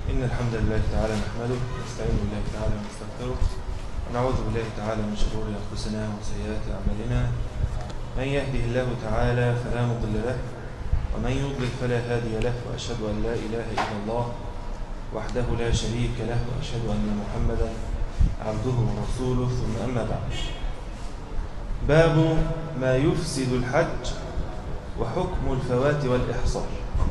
إن الحمد لله تعالى نحمده ونستعين بالله تعالى ونستغفره ونعوذ بالله تعالى من شرور أنفسنا وسيئات أعمالنا من يهده الله تعالى فلا مضل له ومن يضلل فلا هادي له وأشهد أن لا إله إلا الله وحده لا شريك له وأشهد أن محمدا عبده ورسوله ثم أما بعد باب ما يفسد الحج وحكم الفوات والإحصار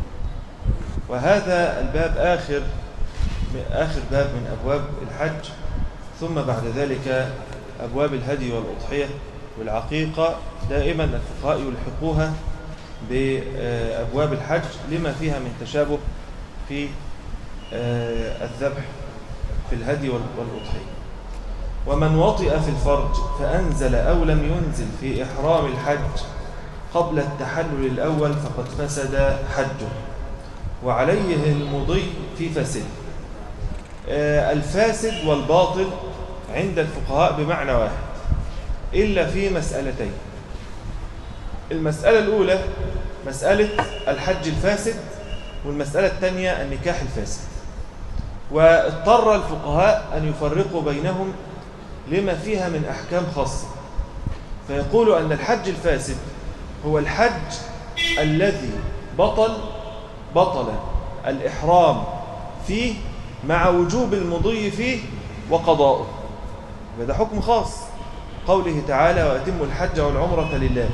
وهذا الباب آخر آخر باب من أبواب الحج ثم بعد ذلك أبواب الهدي والأضحية والعقيقة دائما الفقهاء يلحقوها بأبواب الحج لما فيها من تشابه في الذبح في الهدي والأضحية ومن وطئ في الفرج فأنزل أو لم ينزل في إحرام الحج قبل التحلل الأول فقد فسد حجه وعليه المضي في فسد الفاسد والباطل عند الفقهاء بمعنى واحد إلا في مسألتين المسألة الأولى مسألة الحج الفاسد والمسألة الثانية النكاح الفاسد واضطر الفقهاء أن يفرقوا بينهم لما فيها من أحكام خاصة فيقول أن الحج الفاسد هو الحج الذي بطل بطل الإحرام فيه مع وجوب المضي فيه وقضاؤه هذا حكم خاص قوله تعالى وأتموا الحج والعمرة لله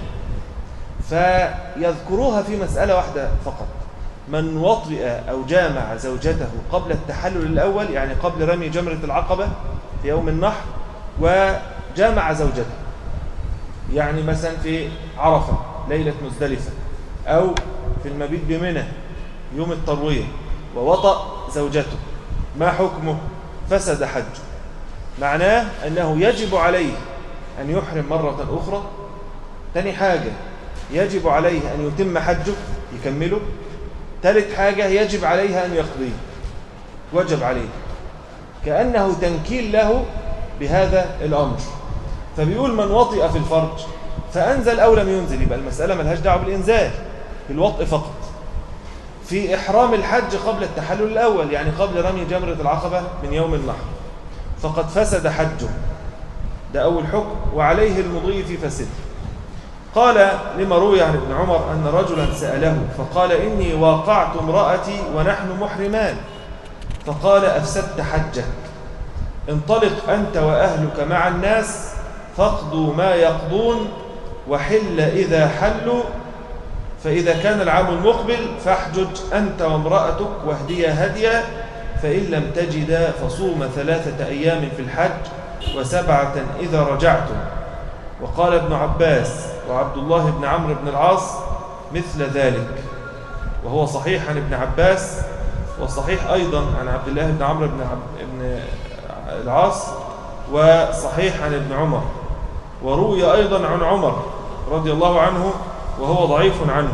فيذكروها في مسألة واحدة فقط من وطئ أو جامع زوجته قبل التحلل الأول يعني قبل رمي جمرة العقبة في يوم النحر وجامع زوجته يعني مثلا في عرفة ليلة مزدلفة أو في المبيت بمنى يوم التروية ووطأ زوجته ما حكمه فسد حجه معناه أنه يجب عليه أن يحرم مرة أخرى تاني حاجة يجب عليه أن يتم حجه يكمله ثالث حاجة يجب عليها أن يقضيه وجب عليه كأنه تنكيل له بهذا الأمر فبيقول من وطئ في الفرج فأنزل أو لم ينزل يبقى المسألة ملهاش دعوه بالإنزال بالوطء فقط في إحرام الحج قبل التحلل الأول يعني قبل رمي جمرة العقبة من يوم النحر فقد فسد حجه ده أول حكم وعليه المضي في فسد قال لما روي عن ابن عمر أن رجلا سأله فقال إني واقعت امرأتي ونحن محرمان فقال أفسدت حجك انطلق أنت وأهلك مع الناس فاقضوا ما يقضون وحل إذا حلوا فإذا كان العام المقبل فاحجج أنت وامرأتك واهديا هديا فإن لم تجدا فصوم ثلاثة أيام في الحج وسبعة إذا رجعتم وقال ابن عباس وعبد الله بن عمرو بن العاص مثل ذلك وهو صحيح عن ابن عباس وصحيح أيضا عن عبد الله بن عمرو بن, بن العاص وصحيح عن ابن عمر وروي أيضا عن عمر رضي الله عنه وهو ضعيف عنه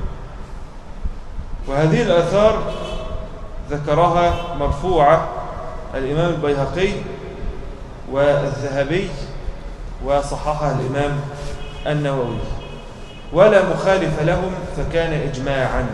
وهذه الآثار ذكرها مرفوعة الإمام البيهقي والذهبي وصححها الإمام النووي ولا مخالف لهم فكان إجماعا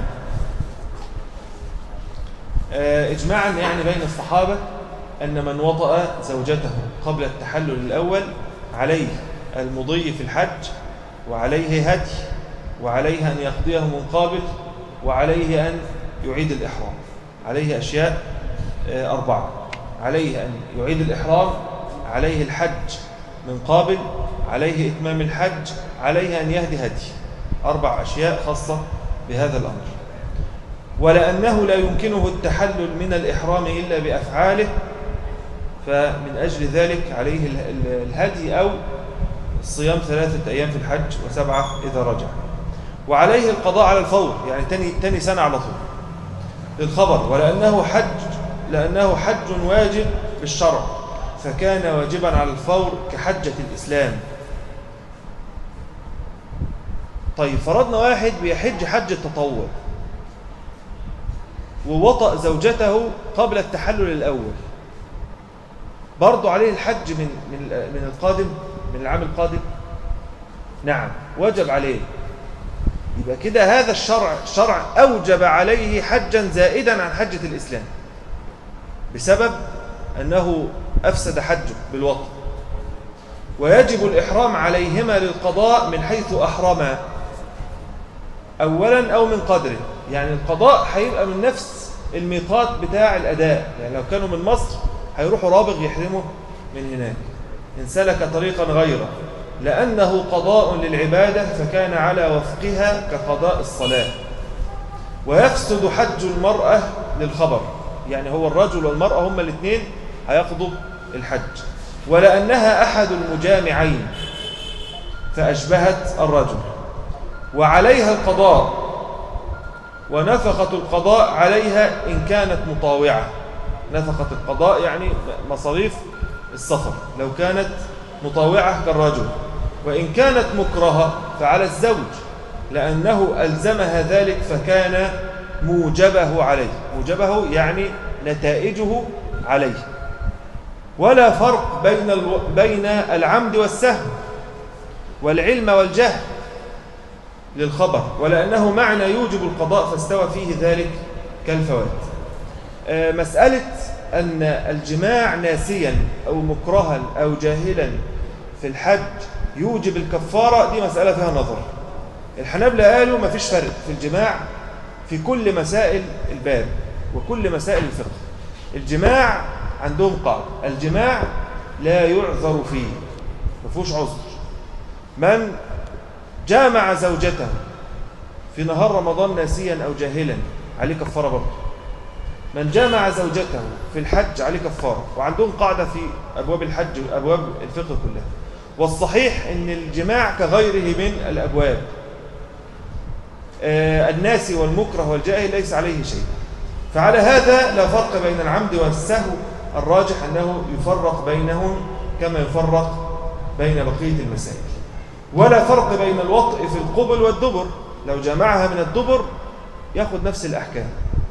إجماعا يعني بين الصحابة أن من وطأ زوجته قبل التحلل الأول عليه المضي في الحج وعليه هدي وعليه أن يقضيه من قابل وعليه أن يعيد الإحرام عليه أشياء أربعة عليه أن يعيد الإحرام عليه الحج من قابل عليه إتمام الحج عليه أن يهدي هدي أربع أشياء خاصة بهذا الأمر ولأنه لا يمكنه التحلل من الإحرام إلا بأفعاله فمن أجل ذلك عليه الهدي أو الصيام ثلاثة أيام في الحج وسبعة إذا رجع وعليه القضاء على الفور يعني تاني, تاني سنة على طول للخبر ولأنه حج لأنه حج واجب بالشرع فكان واجبا على الفور كحجة الإسلام طيب فرضنا واحد بيحج حج التطوع ووطأ زوجته قبل التحلل الأول برضو عليه الحج من من من القادم من العام القادم نعم وجب عليه يبقى كده هذا الشرع شرع أوجب عليه حجا زائدا عن حجة الإسلام بسبب أنه أفسد حجه بالوطن ويجب الإحرام عليهما للقضاء من حيث أحرما أولا أو من قدره يعني القضاء هيبقى من نفس الميقات بتاع الأداء يعني لو كانوا من مصر هيروحوا رابغ يحرموا من هناك إن سلك طريقا غيره لأنه قضاء للعبادة فكان على وفقها كقضاء الصلاة ويفسد حج المرأة للخبر يعني هو الرجل والمرأة هما الاثنين هيقضوا الحج ولأنها أحد المجامعين فأشبهت الرجل وعليها القضاء ونفقة القضاء عليها إن كانت مطاوعة نفقة القضاء يعني مصاريف السفر لو كانت مطاوعة كالرجل وإن كانت مكرهة فعلى الزوج لأنه ألزمها ذلك فكان موجبه عليه موجبه يعني نتائجه عليه ولا فرق بين الو... بين العمد والسهو والعلم والجهل للخبر ولأنه معنى يوجب القضاء فاستوى فيه ذلك كالفوات آه، مسألة أن الجماع ناسيا أو مكرها أو جاهلا في الحج يوجب الكفارة دي مسألة فيها نظر الحنابلة قالوا ما فيش فرق في الجماع في كل مسائل الباب وكل مسائل الفقه الجماع عندهم قاعدة الجماع لا يعذر فيه ما فيهوش عذر من جامع زوجته في نهار رمضان ناسيا أو جاهلا عليه كفارة برضه من جامع زوجته في الحج عليه كفارة وعندهم قاعدة في أبواب الحج وأبواب الفقه كلها والصحيح أن الجماع كغيره من الأبواب آه، الناس والمكره والجاهل ليس عليه شيء فعلى هذا لا فرق بين العمد والسهو الراجح أنه يفرق بينهم كما يفرق بين بقية المسائل ولا فرق بين الوطء في القبل والدبر لو جمعها من الدبر ياخذ نفس الأحكام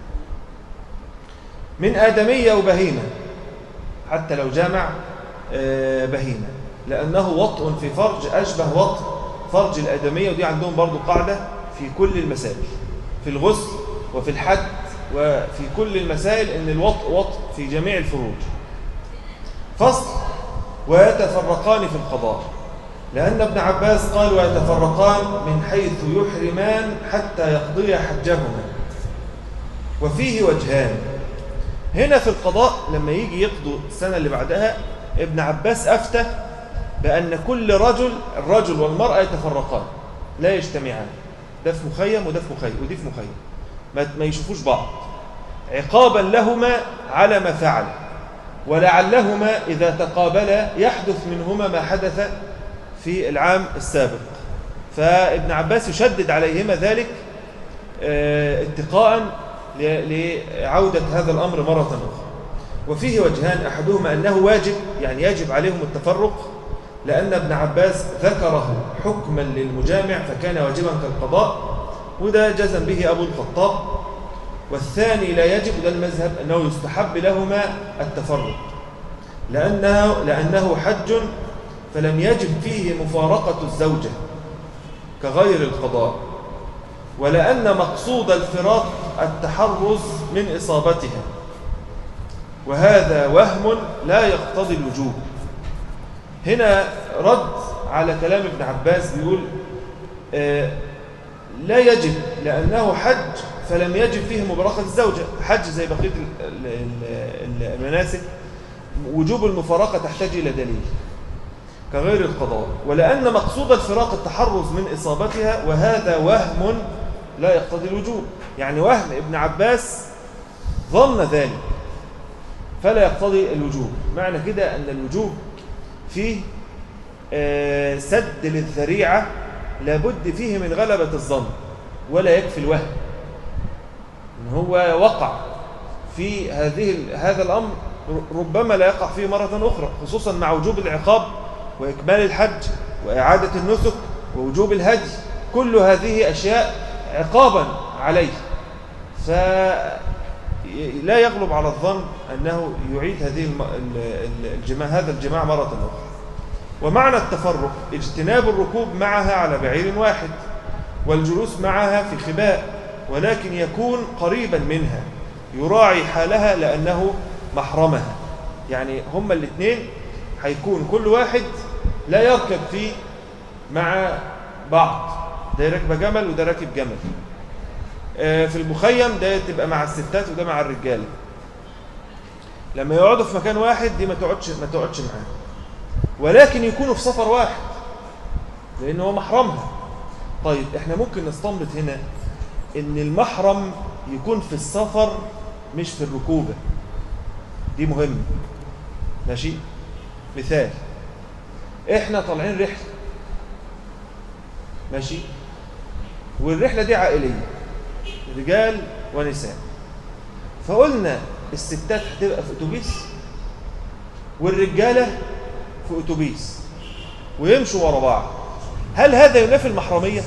من آدمية وبهيمة حتى لو جامع آه، بهيمة لأنه وطء في فرج أشبه وطء فرج الآدمية ودي عندهم برضو قاعدة في كل المسائل في الغسل وفي الحد وفي كل المسائل ان الوطء وطء في جميع الفروج فصل ويتفرقان في القضاء لأن ابن عباس قال ويتفرقان من حيث يحرمان حتى يقضي حجهما وفيه وجهان هنا في القضاء لما يجي يقضوا السنة اللي بعدها ابن عباس أفتى بأن كل رجل الرجل والمرأة يتفرقان لا يجتمعان ده في مخيم وده في مخيم ودي في مخيم ما يشوفوش بعض عقابا لهما على ما فعل ولعلهما إذا تقابلا يحدث منهما ما حدث في العام السابق فابن عباس يشدد عليهما ذلك آه، اتقاء لعودة هذا الأمر مرة أخرى وفيه وجهان أحدهما أنه واجب يعني يجب عليهم التفرق لأن ابن عباس ذكره حكما للمجامع فكان واجبا كالقضاء وده جزم به أبو الخطاب والثاني لا يجب ده المذهب أنه يستحب لهما التفرق لأنه, لأنه حج فلم يجب فيه مفارقة الزوجة كغير القضاء ولأن مقصود الفراق التحرز من إصابتها وهذا وهم لا يقتضي الوجوب هنا رد على كلام ابن عباس بيقول آه لا يجب لأنه حج فلم يجب فيه مبارقة الزوجة حج زي بقية المناسك وجوب المفارقة تحتاج إلى دليل كغير القضاء ولأن مقصود الفراق التحرز من إصابتها وهذا وهم لا يقتضي الوجوب يعني وهم ابن عباس ظن ذلك فلا يقتضي الوجوب معنى كده أن الوجوب فيه آه، سد للذريعة لابد فيه من غلبة الظن ولا يكفي الوهم إن هو وقع في هذه هذا الأمر ربما لا يقع فيه مرة أخرى خصوصا مع وجوب العقاب وإكمال الحج وإعادة النسك ووجوب الهدي كل هذه أشياء عقابا عليه فلا يغلب على الظن أنه يعيد هذه الجماع هذا الجماع مرة أخرى ومعنى التفرق اجتناب الركوب معها على بعير واحد والجلوس معها في خباء ولكن يكون قريبا منها يراعي حالها لأنه محرمها يعني هما الاثنين هيكون كل واحد لا يركب فيه مع بعض ده راكب جمل وده راكب جمل آه، في المخيم ده تبقى مع الستات وده مع الرجاله لما يقعدوا في مكان واحد دي ما تقعدش ما تقعدش معاه ولكن يكونوا في سفر واحد لان هو محرمها طيب احنا ممكن نستنبط هنا ان المحرم يكون في السفر مش في الركوبه دي مهمه ماشي مثال احنا طالعين رحله ماشي والرحله دي عائليه رجال ونساء فقلنا الستات هتبقى في اتوبيس والرجاله في اتوبيس ويمشوا ورا بعض هل هذا ينافي المحرميه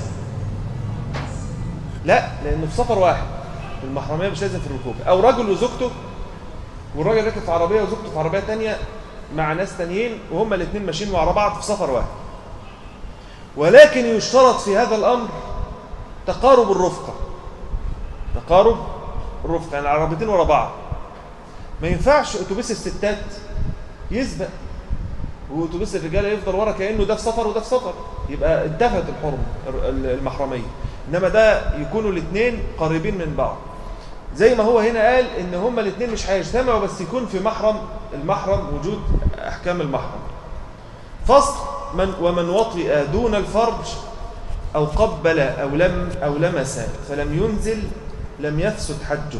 لا لانه في سفر واحد المحرميه مش لازم في الركوب او رجل وزوجته والراجل راكب في عربيه وزوجته في عربيه تانية مع ناس تانيين وهما الاثنين ماشيين مع بعض في سفر واحد ولكن يشترط في هذا الامر تقارب الرفقه تقارب الرفقه يعني العربيتين ورا بعض ما ينفعش اتوبيس الستات يسبق واتوبيس الرجاله يفضل ورا كانه ده في سفر وده في سفر يبقى انتهت الحرمه المحرميه انما ده يكونوا الاثنين قريبين من بعض زي ما هو هنا قال ان هما الاثنين مش هيجتمعوا بس يكون في محرم المحرم وجود احكام المحرم فصل من ومن وطئ دون الفرج او قبل او لم او لمس فلم ينزل لم يفسد حجه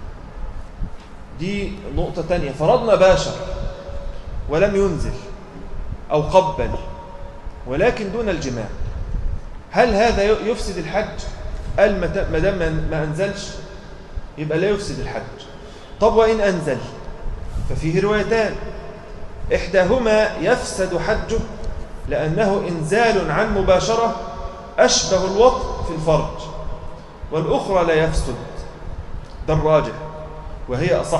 دي نقطة تانية فرضنا باشر ولم ينزل أو قبل ولكن دون الجماع هل هذا يفسد الحج قال ما دام ما أنزلش يبقى لا يفسد الحج طب وإن أنزل ففيه روايتان إحداهما يفسد حجه لأنه إنزال عن مباشرة أشبه الوطء في الفرج والأخرى لا يفسد ده الراجح وهي أصح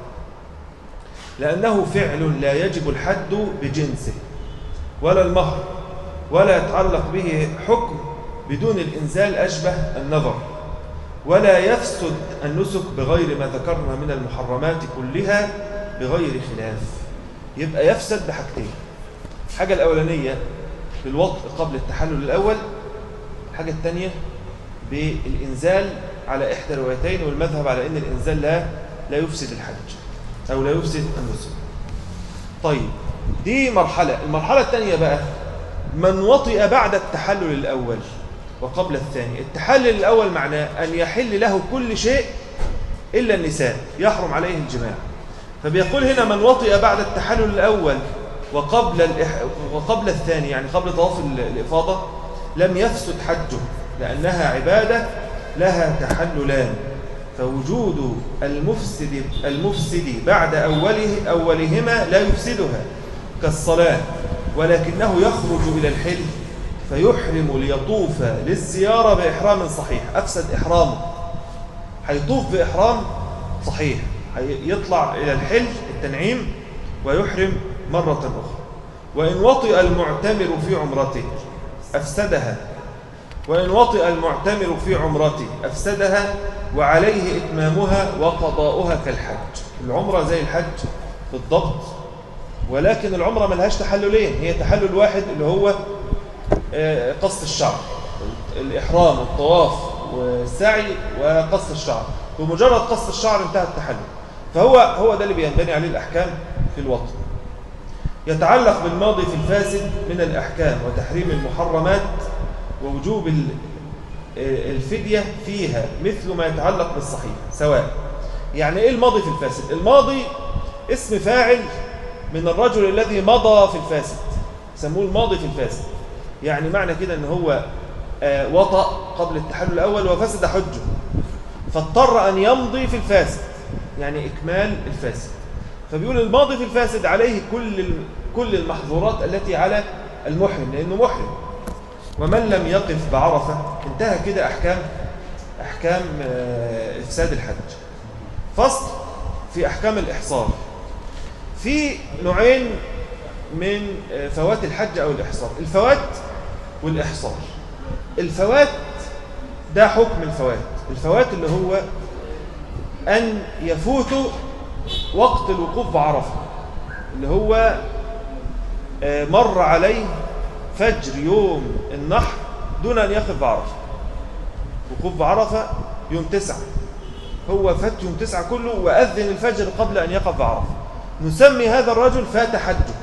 لأنه فعل لا يجب الحد بجنسه ولا المهر ولا يتعلق به حكم بدون الإنزال أشبه النظر ولا يفسد النسك بغير ما ذكرنا من المحرمات كلها بغير خلاف يبقى يفسد بحاجتين الحاجة الأولانية بالوطء قبل التحلل الأول الحاجة الثانية بالإنزال على إحدى الروايتين والمذهب على أن الإنزال لا لا يفسد الحج أو لا يفسد النسك طيب دي مرحلة المرحلة الثانية بقى من وطئ بعد التحلل الأول وقبل الثاني التحلل الأول معناه أن يحل له كل شيء إلا النساء يحرم عليه الجماع فبيقول هنا من وطئ بعد التحلل الأول وقبل, الإح... وقبل الثاني يعني قبل طواف الإفاضة لم يفسد حجه لأنها عبادة لها تحللان فوجود المفسد المفسد بعد أوله أولهما لا يفسدها كالصلاة ولكنه يخرج إلى الحل فيحرم ليطوف للزيارة بإحرام صحيح أفسد إحرامه هيطوف بإحرام صحيح يطلع إلى الحل التنعيم ويحرم مرة أخرى وإن وطئ المعتمر في عمرته أفسدها وإن وطئ المعتمر في عمرته أفسدها وعليه إتمامها وقضاؤها كالحج العمرة زي الحج بالضبط ولكن العمرة ملهاش تحللين هي تحلل واحد اللي هو قص الشعر الإحرام والطواف والسعي وقص الشعر بمجرد قص الشعر انتهى التحلل فهو هو ده اللي بينبني عليه الأحكام في الوطن يتعلق بالماضي في الفاسد من الأحكام وتحريم المحرمات ووجوب الفدية فيها مثل ما يتعلق بالصحيح سواء يعني إيه الماضي في الفاسد الماضي اسم فاعل من الرجل الذي مضى في الفاسد يسموه الماضي في الفاسد يعني معنى كده ان هو وطأ قبل التحلل الأول وفسد حجه فاضطر أن يمضي في الفاسد يعني إكمال الفاسد فبيقول الماضي في الفاسد عليه كل كل المحظورات التي على المحرم لأنه محرم ومن لم يقف بعرفة انتهى كده أحكام أحكام إفساد الحج فصل في أحكام الإحصار في نوعين من فوات الحج أو الإحصار الفوات والإحصار الفوات ده حكم الفوات الفوات اللي هو أن يفوت وقت الوقوف بعرفة اللي هو آه، مر عليه فجر يوم النحر دون أن يقف بعرفة وقوف بعرفة يوم تسعة هو فات يوم تسعة كله وأذن الفجر قبل أن يقف بعرفة نسمي هذا الرجل فات حجه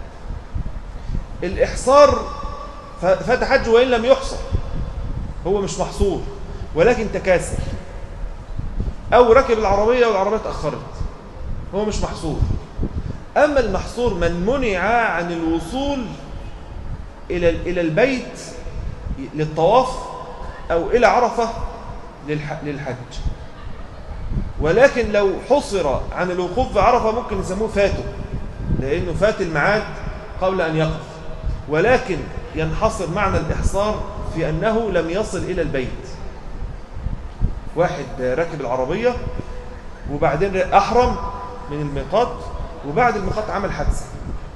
الإحصار فات حجه وإن لم يحصر هو مش محصور ولكن تكاسل أو ركب العربية والعربية اتأخرت هو مش محصور أما المحصور من منع عن الوصول إلى إلى البيت للطواف أو إلى عرفة للحج ولكن لو حصر عن الوقوف في عرفة ممكن يسموه فاته لأنه فات الميعاد قبل أن يقف ولكن ينحصر معنى الإحصار في أنه لم يصل إلى البيت واحد راكب العربية وبعدين أحرم من الميقات وبعد الميقات عمل حادثة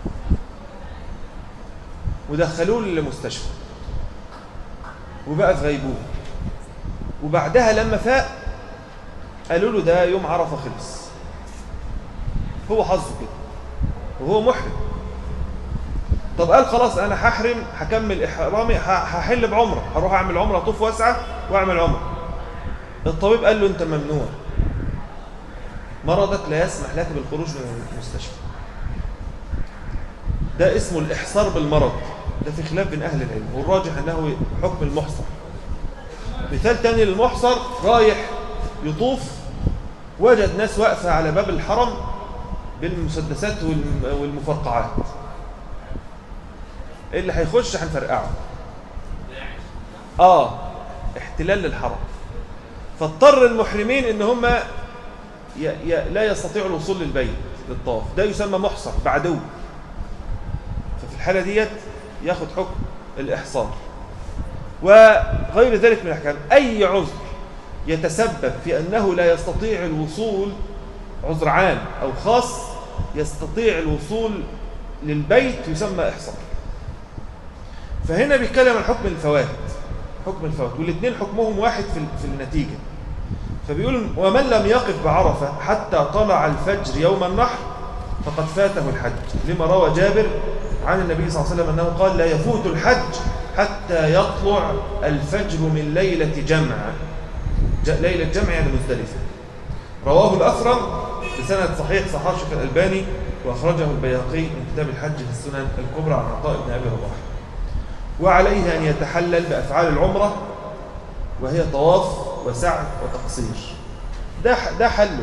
ودخلوه للمستشفى وبقى في غيبوبة وبعدها لما فاق قالوا له ده يوم عرفة خلص هو حظه كده وهو محرم طب قال خلاص انا هحرم هكمل احرامي هحل بعمره هروح اعمل عمره طوف واسعه واعمل عمره الطبيب قال له انت ممنوع مرضك لا يسمح لك بالخروج من المستشفى ده اسمه الإحصار بالمرض ده في خلاف بين أهل العلم والراجح أنه حكم المحصر مثال تاني للمحصر رايح يطوف وجد ناس واقفة على باب الحرم بالمسدسات والمفرقعات اللي هيخش هنفرقعه اه احتلال للحرم فاضطر المحرمين ان هم لا يستطيعوا الوصول للبيت للطواف ده يسمى محصر بعدو ففي الحالة ديت ياخد حكم الإحصار وغير ذلك من الأحكام أي عذر يتسبب في أنه لا يستطيع الوصول عذر عام أو خاص يستطيع الوصول للبيت يسمى إحصار فهنا بيتكلم عن حكم الفوات حكم الفوات والاثنين حكمهم واحد في النتيجة فبيقول ومن لم يقف بعرفة حتى طلع الفجر يوم النحر فقد فاته الحج لما روى جابر عن النبي صلى الله عليه وسلم أنه قال لا يفوت الحج حتى يطلع الفجر من ليلة جمع ليلة جمع يعني مزدلفة رواه الأثرم بسند صحيح صحاح شيخ الألباني وأخرجه البياقي من كتاب الحج في السنن الكبرى عن عطاء بن أبي رباح وعليه أن يتحلل بأفعال العمرة وهي طواف وسعي وتقصير ده ده حله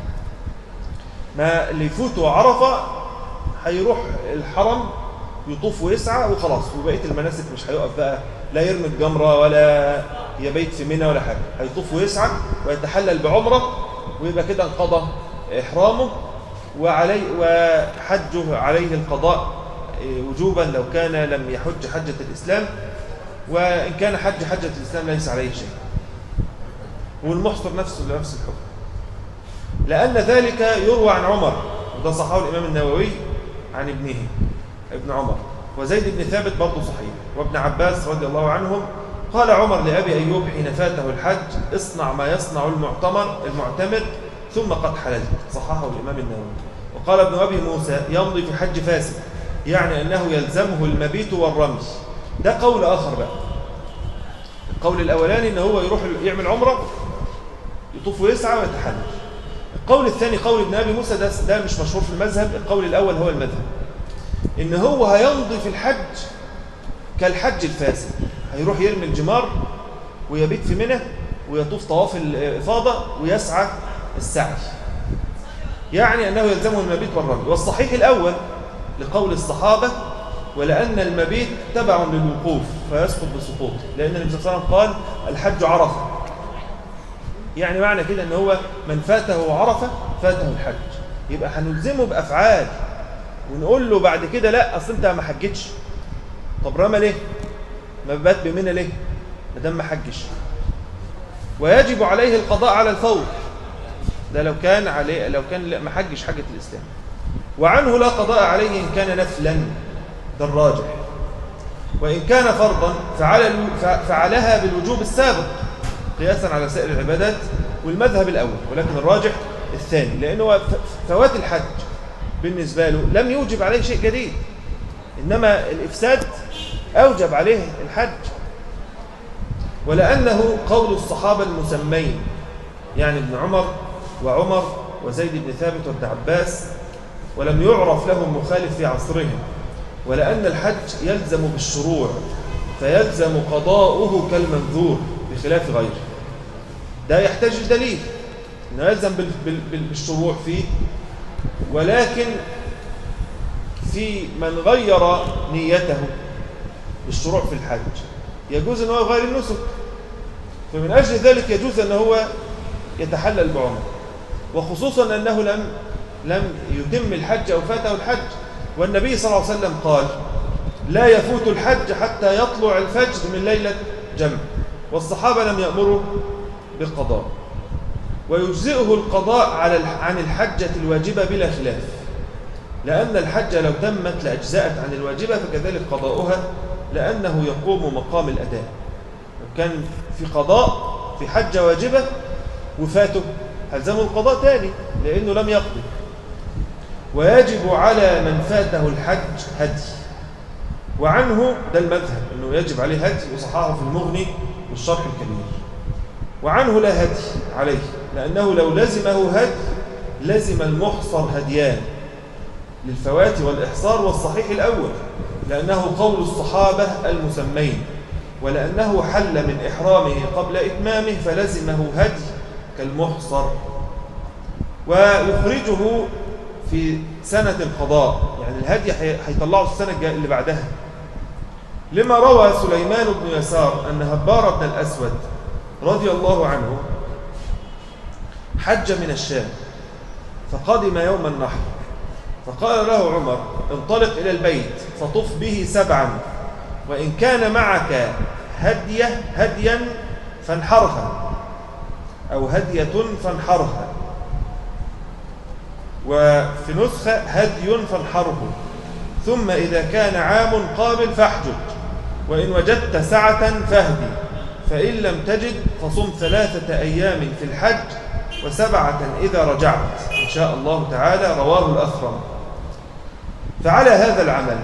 ما اللي يفوته عرفة هيروح الحرم يطوف ويسعى وخلاص وبقيه المناسك مش هيقف بقى لا يرمي الجمرة ولا يبيت في منى ولا حاجة هيطوف ويسعى ويتحلل بعمرة ويبقى كده انقضى إحرامه وعلي وحجه عليه القضاء وجوبا لو كان لم يحج حجة الإسلام وإن كان حج حجة الإسلام ليس عليه شيء والمحصر نفسه لنفس الحكم لأن ذلك يروى عن عمر وده صحاه الإمام النووي عن ابنه ابن عمر وزيد بن ثابت برضه صحيح وابن عباس رضي الله عنهم قال عمر لأبي أيوب حين فاته الحج اصنع ما يصنع المعتمر المعتمر ثم قد حللت صححه الإمام النووي وقال ابن أبي موسى يمضي في حج فاسد يعني أنه يلزمه المبيت والرمي ده قول آخر بقى القول الأولاني أنه هو يروح يعمل عمرة يطوف ويسعى ويتحلل القول الثاني قول ابن أبي موسى ده, ده مش مشهور في المذهب القول الأول هو المذهب إن هو هيمضي في الحج كالحج الفاسد هيروح يرمي الجمار ويبيت في منى ويطوف طواف الإفاضة ويسعى السعي يعني أنه يلزمه المبيت والرمي والصحيح الأول لقول الصحابة ولأن المبيت تبع للوقوف فيسقط بسقوطه لأن النبي صلى الله عليه وسلم قال الحج عرفة يعني معنى كده ان هو من فاته عرفة فاته الحج يبقى هنلزمه بأفعال ونقول له بعد كده لا أصل أنت ما حجتش طب رمى ليه ما بات بمنى ليه ما دام ما حجش ويجب عليه القضاء على الفور ده لو كان عليه لو كان ما حجش حجة الإسلام وعنه لا قضاء عليه إن كان نفلا ده الراجح وإن كان فرضا فعل فعلها بالوجوب السابق قياسا على سائر العبادات والمذهب الأول ولكن الراجح الثاني لأنه فوات الحج بالنسبة له لم يوجب عليه شيء جديد إنما الإفساد أوجب عليه الحج ولأنه قول الصحابة المسمين يعني ابن عمر وعمر وزيد بن ثابت وابن عباس ولم يعرف لهم مخالف في عصرهم ولأن الحج يلزم بالشروع فيلزم قضاؤه كالمنذور بخلاف غيره ده يحتاج الدليل انه يلزم بالشروع فيه ولكن في من غير نيته بالشروع في الحج يجوز ان هو يغير النسك فمن اجل ذلك يجوز ان هو يتحلل بعمره وخصوصا انه لم لم يتم الحج او فاته الحج والنبي صلى الله عليه وسلم قال لا يفوت الحج حتى يطلع الفجر من ليله جمع والصحابه لم يامروا بالقضاء ويجزئه القضاء على عن الحجة الواجبة بلا خلاف لأن الحجة لو تمت لأجزأت عن الواجبة فكذلك قضاؤها لأنه يقوم مقام الأداء لو كان في قضاء في حجة واجبة وفاته هلزمه القضاء تاني لأنه لم يقضي ويجب على من فاته الحج هدي وعنه ده المذهب أنه يجب عليه هدي وصححه في المغني والشرح الكبير وعنه لا هدي عليه لأنه لو لزمه هدي لزم المحصر هديان للفوات والإحصار والصحيح الأول لأنه قول الصحابة المسمين ولأنه حل من إحرامه قبل إتمامه فلزمه هدي كالمحصر ويخرجه في سنة القضاء يعني الهدي هيطلعه السنة اللي بعدها لما روى سليمان بن يسار أن هبار بن الأسود رضي الله عنه حج من الشام فقدم يوم النحر فقال له عمر انطلق إلى البيت فطف به سبعا وإن كان معك هدية هديا فانحرها أو هدية فانحرها وفي نسخة هدي فانحره ثم إذا كان عام قابل فاحجج وإن وجدت سعة فاهدي فإن لم تجد فصم ثلاثة أيام في الحج وسبعة إذا رجعت إن شاء الله تعالى رواه الأخرم فعلى هذا العمل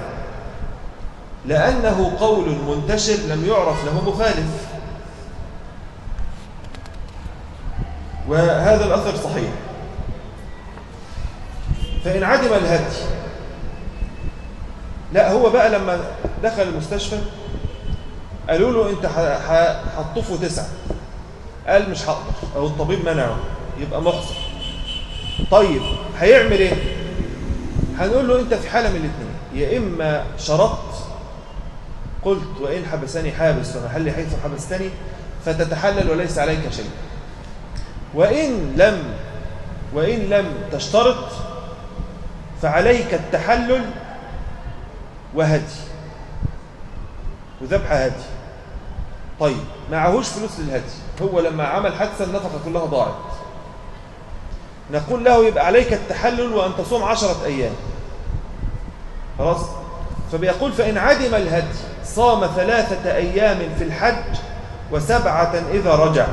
لأنه قول منتشر لم يعرف له مخالف وهذا الأثر صحيح فإن عدم الهدي لا هو بقى لما دخل المستشفى قالوا له انت هتطفوا تسعة قال مش هقدر او الطبيب منعه يبقى محصر طيب هيعمل ايه هنقول له انت في حالة من الاثنين يا اما شرطت قلت وإن حبسني حابس فمحلي حيث حبستني فتتحلل وليس عليك شيء وإن لم وإن لم تشترط فعليك التحلل وهدي وذبح هدي طيب معهوش فلوس للهدي هو لما عمل حادثة النفقة كلها ضاعت نقول له يبقى عليك التحلل وأن تصوم عشرة أيام خلاص فبيقول فإن عدم الهدي صام ثلاثة أيام في الحج وسبعة إذا رجع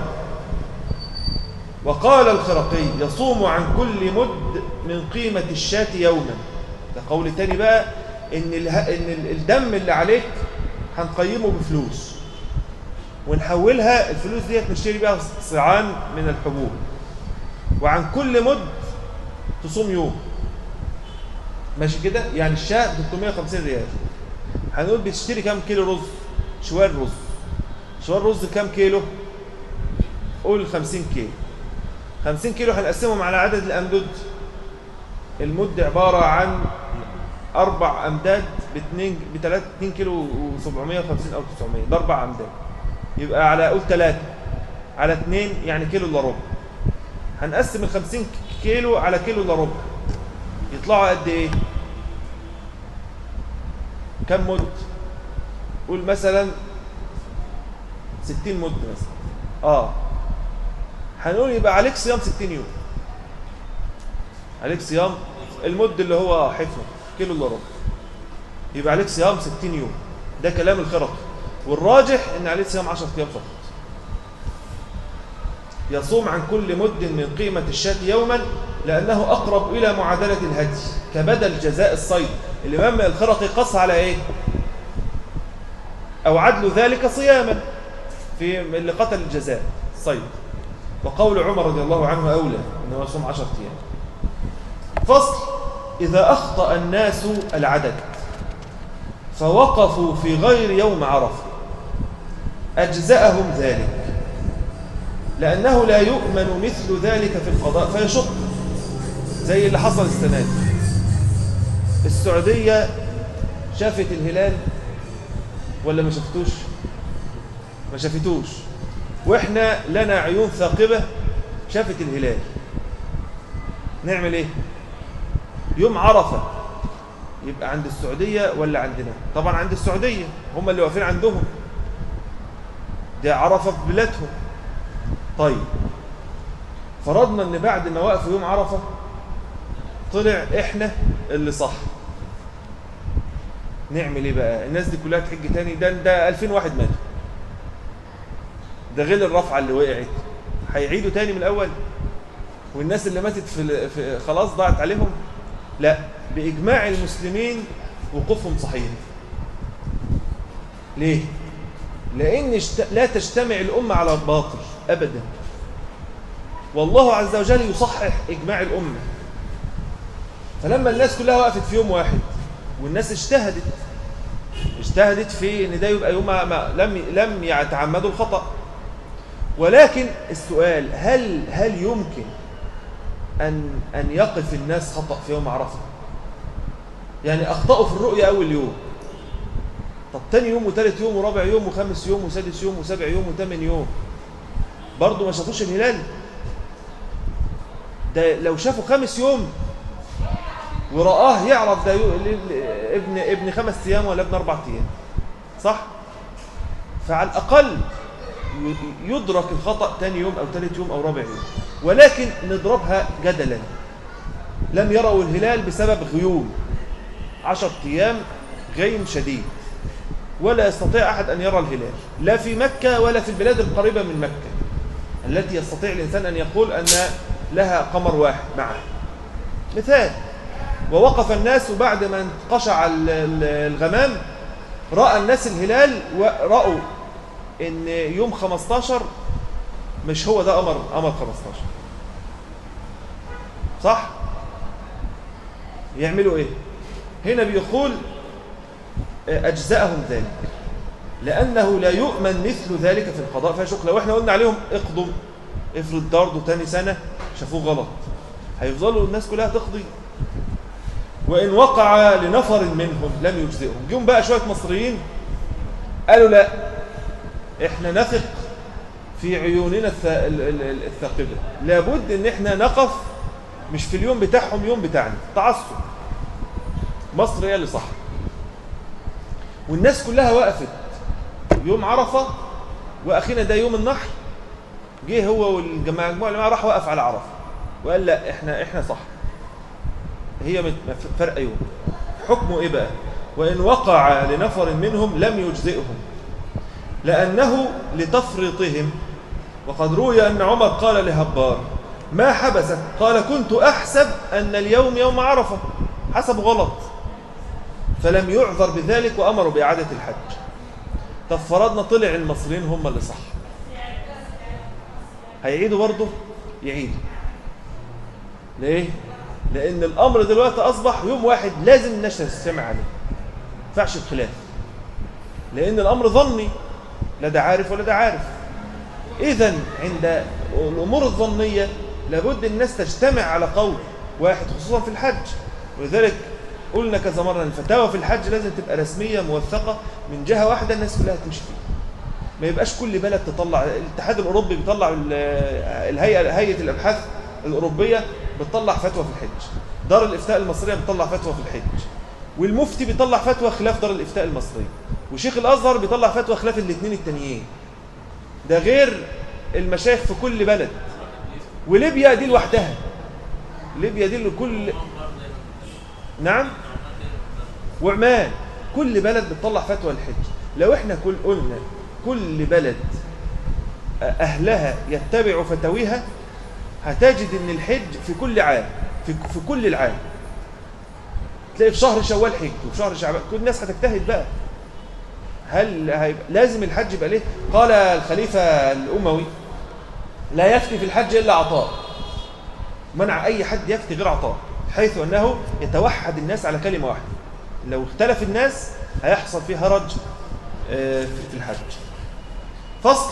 وقال الخرقي يصوم عن كل مد من قيمة الشاة يوما ده قول تاني بقى إن, إن الدم اللي عليك هنقيمه بفلوس ونحولها الفلوس ديت نشتري بيها صعان من الحبوب وعن كل مد تصوم يوم ماشي كده يعني الشاة 350 ريال هنقول بتشتري كام كيلو رز شوال رز شوال رز كام كيلو قول 50 كيلو 50 كيلو هنقسمهم على عدد الأمداد المد عبارة عن أربع أمداد باتنين بتلات اتنين كيلو وسبعمية وخمسين أو تسعمية ده أربع أمداد يبقى على قول تلاتة على اتنين يعني كيلو إلا ربع هنقسم الخمسين كيلو على كيلو إلا ربع يطلعوا قد إيه؟ كم مد؟ قول مثلا ستين مد مثلا آه هنقول يبقى عليك صيام ستين يوم عليك صيام المد اللي هو حفظه كيلو الا ربع يبقى عليك صيام 60 يوم ده كلام الخرق والراجح ان عليه صيام 10 ايام فقط يصوم عن كل مد من قيمة الشاة يوما لأنه أقرب إلى معادلة الهدي كبدل جزاء الصيد الإمام الخرقي قص على إيه أو عدل ذلك صياما في اللي قتل الجزاء الصيد وقول عمر رضي الله عنه أولى أنه يصوم عشرة أيام فصل إذا أخطأ الناس العدد فوقفوا في غير يوم عرفة أجزأهم ذلك لأنه لا يؤمن مثل ذلك في القضاء فيشق زي اللي حصل السنة دي السعودية شافت الهلال ولا ما شافتوش ما شافتوش واحنا لنا عيون ثاقبة شافت الهلال نعمل ايه يوم عرفة يبقى عند السعودية ولا عندنا طبعا عند السعودية هم اللي واقفين عندهم ده عرفة في بلادهم طيب فرضنا ان بعد ما وقفوا يوم عرفة طلع احنا اللي صح نعمل ايه بقى الناس دي كلها تحج تاني ده ده 2000 واحد ماتوا ده غير الرفعه اللي وقعت هيعيدوا تاني من الاول والناس اللي ماتت في, في خلاص ضاعت عليهم لا باجماع المسلمين وقوفهم صحيح ليه لان اشت... لا تجتمع الامه على الباطل ابدا والله عز وجل يصحح اجماع الامه فلما الناس كلها وقفت في يوم واحد والناس اجتهدت اجتهدت في ان ده يبقى يوم ما لم لم يتعمدوا الخطأ ولكن السؤال هل هل يمكن ان ان يقف الناس خطأ في يوم عرفه يعني اخطأوا في الرؤيا اول يوم طب تاني يوم وثالث يوم ورابع يوم وخامس يوم وسادس يوم وسابع يوم وثامن يوم برضه ما شافوش الهلال ده لو شافوا خامس يوم ورآه يعرف ده ابن ابن خمس ايام ولا ابن اربع ايام صح فعلى الاقل يدرك الخطأ ثاني يوم او ثالث يوم او رابع يوم ولكن نضربها جدلا لم يروا الهلال بسبب غيوم عشر ايام غيم شديد ولا يستطيع احد ان يرى الهلال لا في مكة ولا في البلاد القريبة من مكة التي يستطيع الانسان ان يقول ان لها قمر واحد معه مثال ووقف الناس بعد ما انقشع الغمام رأى الناس الهلال ورأوا ان يوم 15 مش هو ده قمر قمر 15 صح يعملوا ايه هنا بيقول اجزاهم ذلك لانه لا يؤمن مثل ذلك في القضاء فيشك لو احنا قلنا عليهم اقضوا افرض برضه تاني سنه شافوه غلط هيفضلوا الناس كلها تقضي وإن وقع لنفر منهم لم يجزئهم جم بقى شوية مصريين قالوا لا احنا نثق في عيوننا الثاقبة لابد ان احنا نقف مش في اليوم بتاعهم يوم بتاعنا تعصب مصر هي اللي صح والناس كلها وقفت يوم عرفة واخينا ده يوم النحر جه هو والجماعة اللي معاه راح وقف على عرفة وقال لا احنا احنا صح هي فرق يوم حكمه ايه بقى وان وقع لنفر منهم لم يجزئهم لانه لتفريطهم وقد روي ان عمر قال لهبار ما حبسك قال كنت احسب ان اليوم يوم عرفه حسب غلط فلم يعذر بذلك وامروا باعاده الحج طب فرضنا طلع المصريين هم اللي صح هيعيدوا برضه يعيدوا ليه لأن الأمر دلوقتي أصبح يوم واحد لازم الناس تستمع عليه ما ينفعش الخلاف لأن الأمر ظني لا ده عارف ولا ده عارف إذا عند الأمور الظنية لابد الناس تجتمع على قول واحد خصوصا في الحج ولذلك قلنا كذا مرة الفتاوى في الحج لازم تبقى رسمية موثقة من جهة واحدة الناس كلها تمشي فيها ما يبقاش كل بلد تطلع الاتحاد الأوروبي بيطلع الهيئة هيئة الأبحاث الأوروبية بتطلع فتوى في الحج دار الإفتاء المصرية بتطلع فتوى في الحج والمفتي بيطلع فتوى خلاف دار الإفتاء المصرية وشيخ الأزهر بيطلع فتوى خلاف الاثنين التانيين ده غير المشايخ في كل بلد وليبيا دي لوحدها ليبيا دي لكل نعم وعمان كل بلد بتطلع فتوى الحج لو احنا كل قلنا كل بلد أهلها يتبعوا فتاويها هتجد ان الحج في كل عام في, في كل العام تلاقي في شهر شوال حج وفي شهر شعبان كل الناس هتجتهد بقى هل هيبقى لازم الحج يبقى ليه قال الخليفة الأموي لا يفتي في الحج إلا عطاء منع أي حد يفتي غير عطاء حيث أنه يتوحد الناس على كلمة واحدة لو اختلف الناس هيحصل فيه هرج آه، في الحج فصل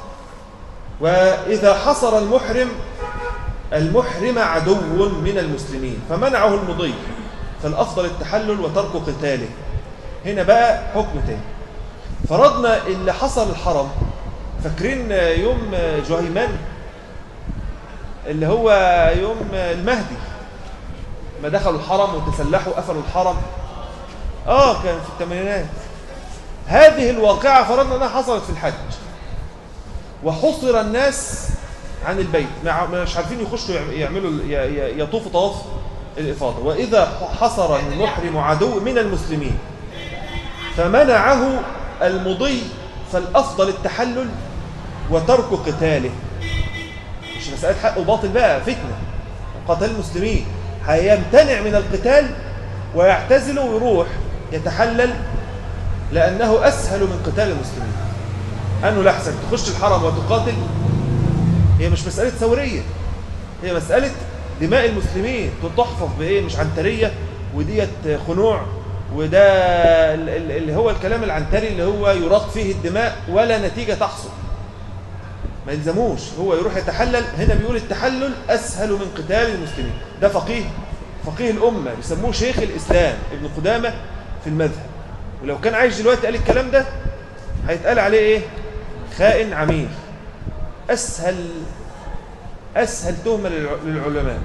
وإذا حصر المحرم المحرم عدو من المسلمين فمنعه المضي فالأفضل التحلل وترك قتاله هنا بقى حكم تاني فرضنا اللي حصل الحرم فاكرين يوم جهيمان اللي هو يوم المهدي ما دخلوا الحرم وتسلحوا قفلوا الحرم اه كان في الثمانينات هذه الواقعة فرضنا انها حصلت في الحج وحصر الناس عن البيت مش عارفين يخشوا يعملوا يطوفوا طواف الإفاضة وإذا حصر المحرم عدو من المسلمين فمنعه المضي فالأفضل التحلل وترك قتاله مش مسألة حق وباطل بقى فتنة قتل المسلمين هيمتنع من القتال ويعتزل ويروح يتحلل لأنه أسهل من قتال المسلمين أنه لحسن تخش الحرم وتقاتل هي مش مسألة ثورية هي مسألة دماء المسلمين تحفظ بإيه مش عنترية وديت خنوع وده اللي هو الكلام العنتري اللي هو يراق فيه الدماء ولا نتيجة تحصل ما يلزموش هو يروح يتحلل هنا بيقول التحلل أسهل من قتال المسلمين ده فقيه فقيه الأمة بيسموه شيخ الإسلام ابن قدامة في المذهب ولو كان عايش دلوقتي قال الكلام ده هيتقال عليه ايه خائن عميل أسهل أسهل تهمة للعلماء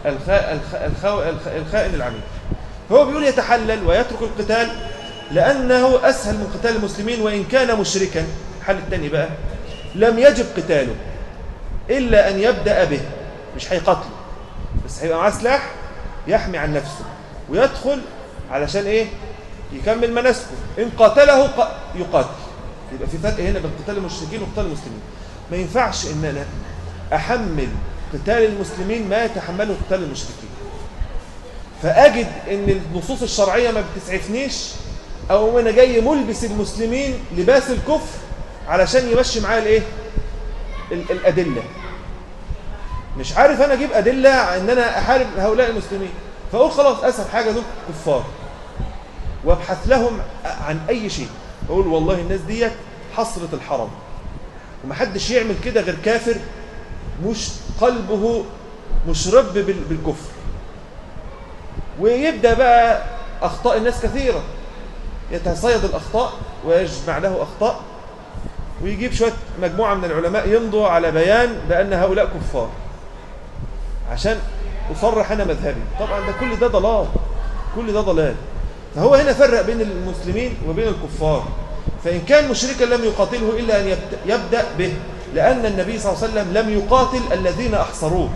الخائن العميل هو بيقول يتحلل ويترك القتال لأنه أسهل من قتال المسلمين وإن كان مشركا الحل الثاني بقى لم يجب قتاله إلا أن يبدأ به مش هيقتله بس هيبقى معاه سلاح يحمي عن نفسه ويدخل علشان إيه يكمل مناسكه إن قاتله يقاتل يبقى في فرق هنا بين قتال المشركين وقتال المسلمين ما ينفعش إن أنا أحمل قتال المسلمين ما يتحمله قتال المشركين فأجد أن النصوص الشرعية ما بتسعفنيش أو أنا جاي ملبس المسلمين لباس الكفر علشان يمشي معايا الايه الأدلة مش عارف أنا أجيب أدلة أن أنا أحارب هؤلاء المسلمين فأقول خلاص أسهل حاجة دول كفار وابحث لهم عن أي شيء أقول والله الناس ديت حصرة الحرم ومحدش يعمل كده غير كافر مش قلبه مشرب بالكفر ويبدأ بقى أخطاء الناس كثيرة يتصيد الأخطاء ويجمع له أخطاء ويجيب شوية مجموعة من العلماء يمضوا على بيان بأن هؤلاء كفار عشان أصرح أنا مذهبي طبعا ده كل ده ضلال كل ده ضلال فهو هنا فرق بين المسلمين وبين الكفار فإن كان مشركا لم يقاتله إلا أن يبدأ به لأن النبي صلى الله عليه وسلم لم يقاتل الذين أحصروه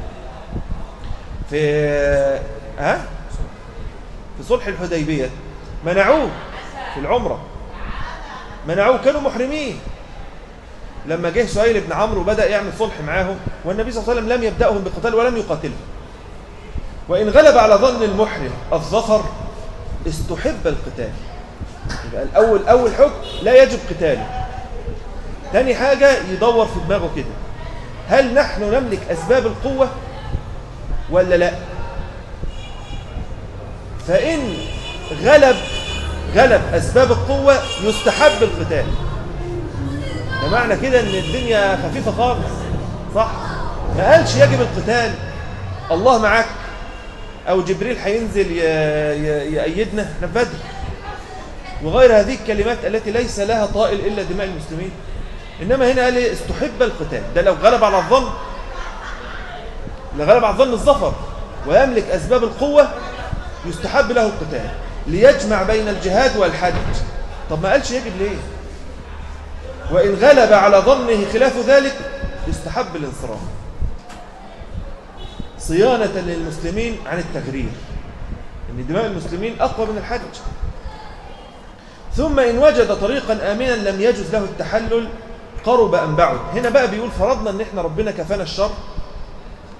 في ها في صلح الحديبية منعوه في العمرة منعوه كانوا محرمين لما جه سهيل بن عمرو وبدأ يعمل صلح معاهم والنبي صلى الله عليه وسلم لم يبدأهم بقتال ولم يقاتلهم وإن غلب على ظن المحرم الظفر استحب القتال يبقى الأول أول حكم لا يجب قتاله ثاني حاجة يدور في دماغه كده هل نحن نملك أسباب القوة ولا لا فإن غلب غلب أسباب القوة يستحب القتال ده معنى كده ان الدنيا خفيفة خالص صح ما قالش يجب القتال الله معك او جبريل هينزل يأيدنا احنا في بدر وغير هذه الكلمات التي ليس لها طائل إلا دماء المسلمين إنما هنا قال استحب القتال ده لو غلب على الظن لو غلب على الظن الظفر ويملك أسباب القوة يستحب له القتال ليجمع بين الجهاد والحج طب ما قالش يجب ليه وإن غلب على ظنه خلاف ذلك يستحب الانصراف صيانة للمسلمين عن التغرير ان دماء المسلمين أقوى من الحج ثم إن وجد طريقا آمنا لم يجوز له التحلل قرب أن بعد هنا بقى بيقول فرضنا ان احنا ربنا كفانا الشر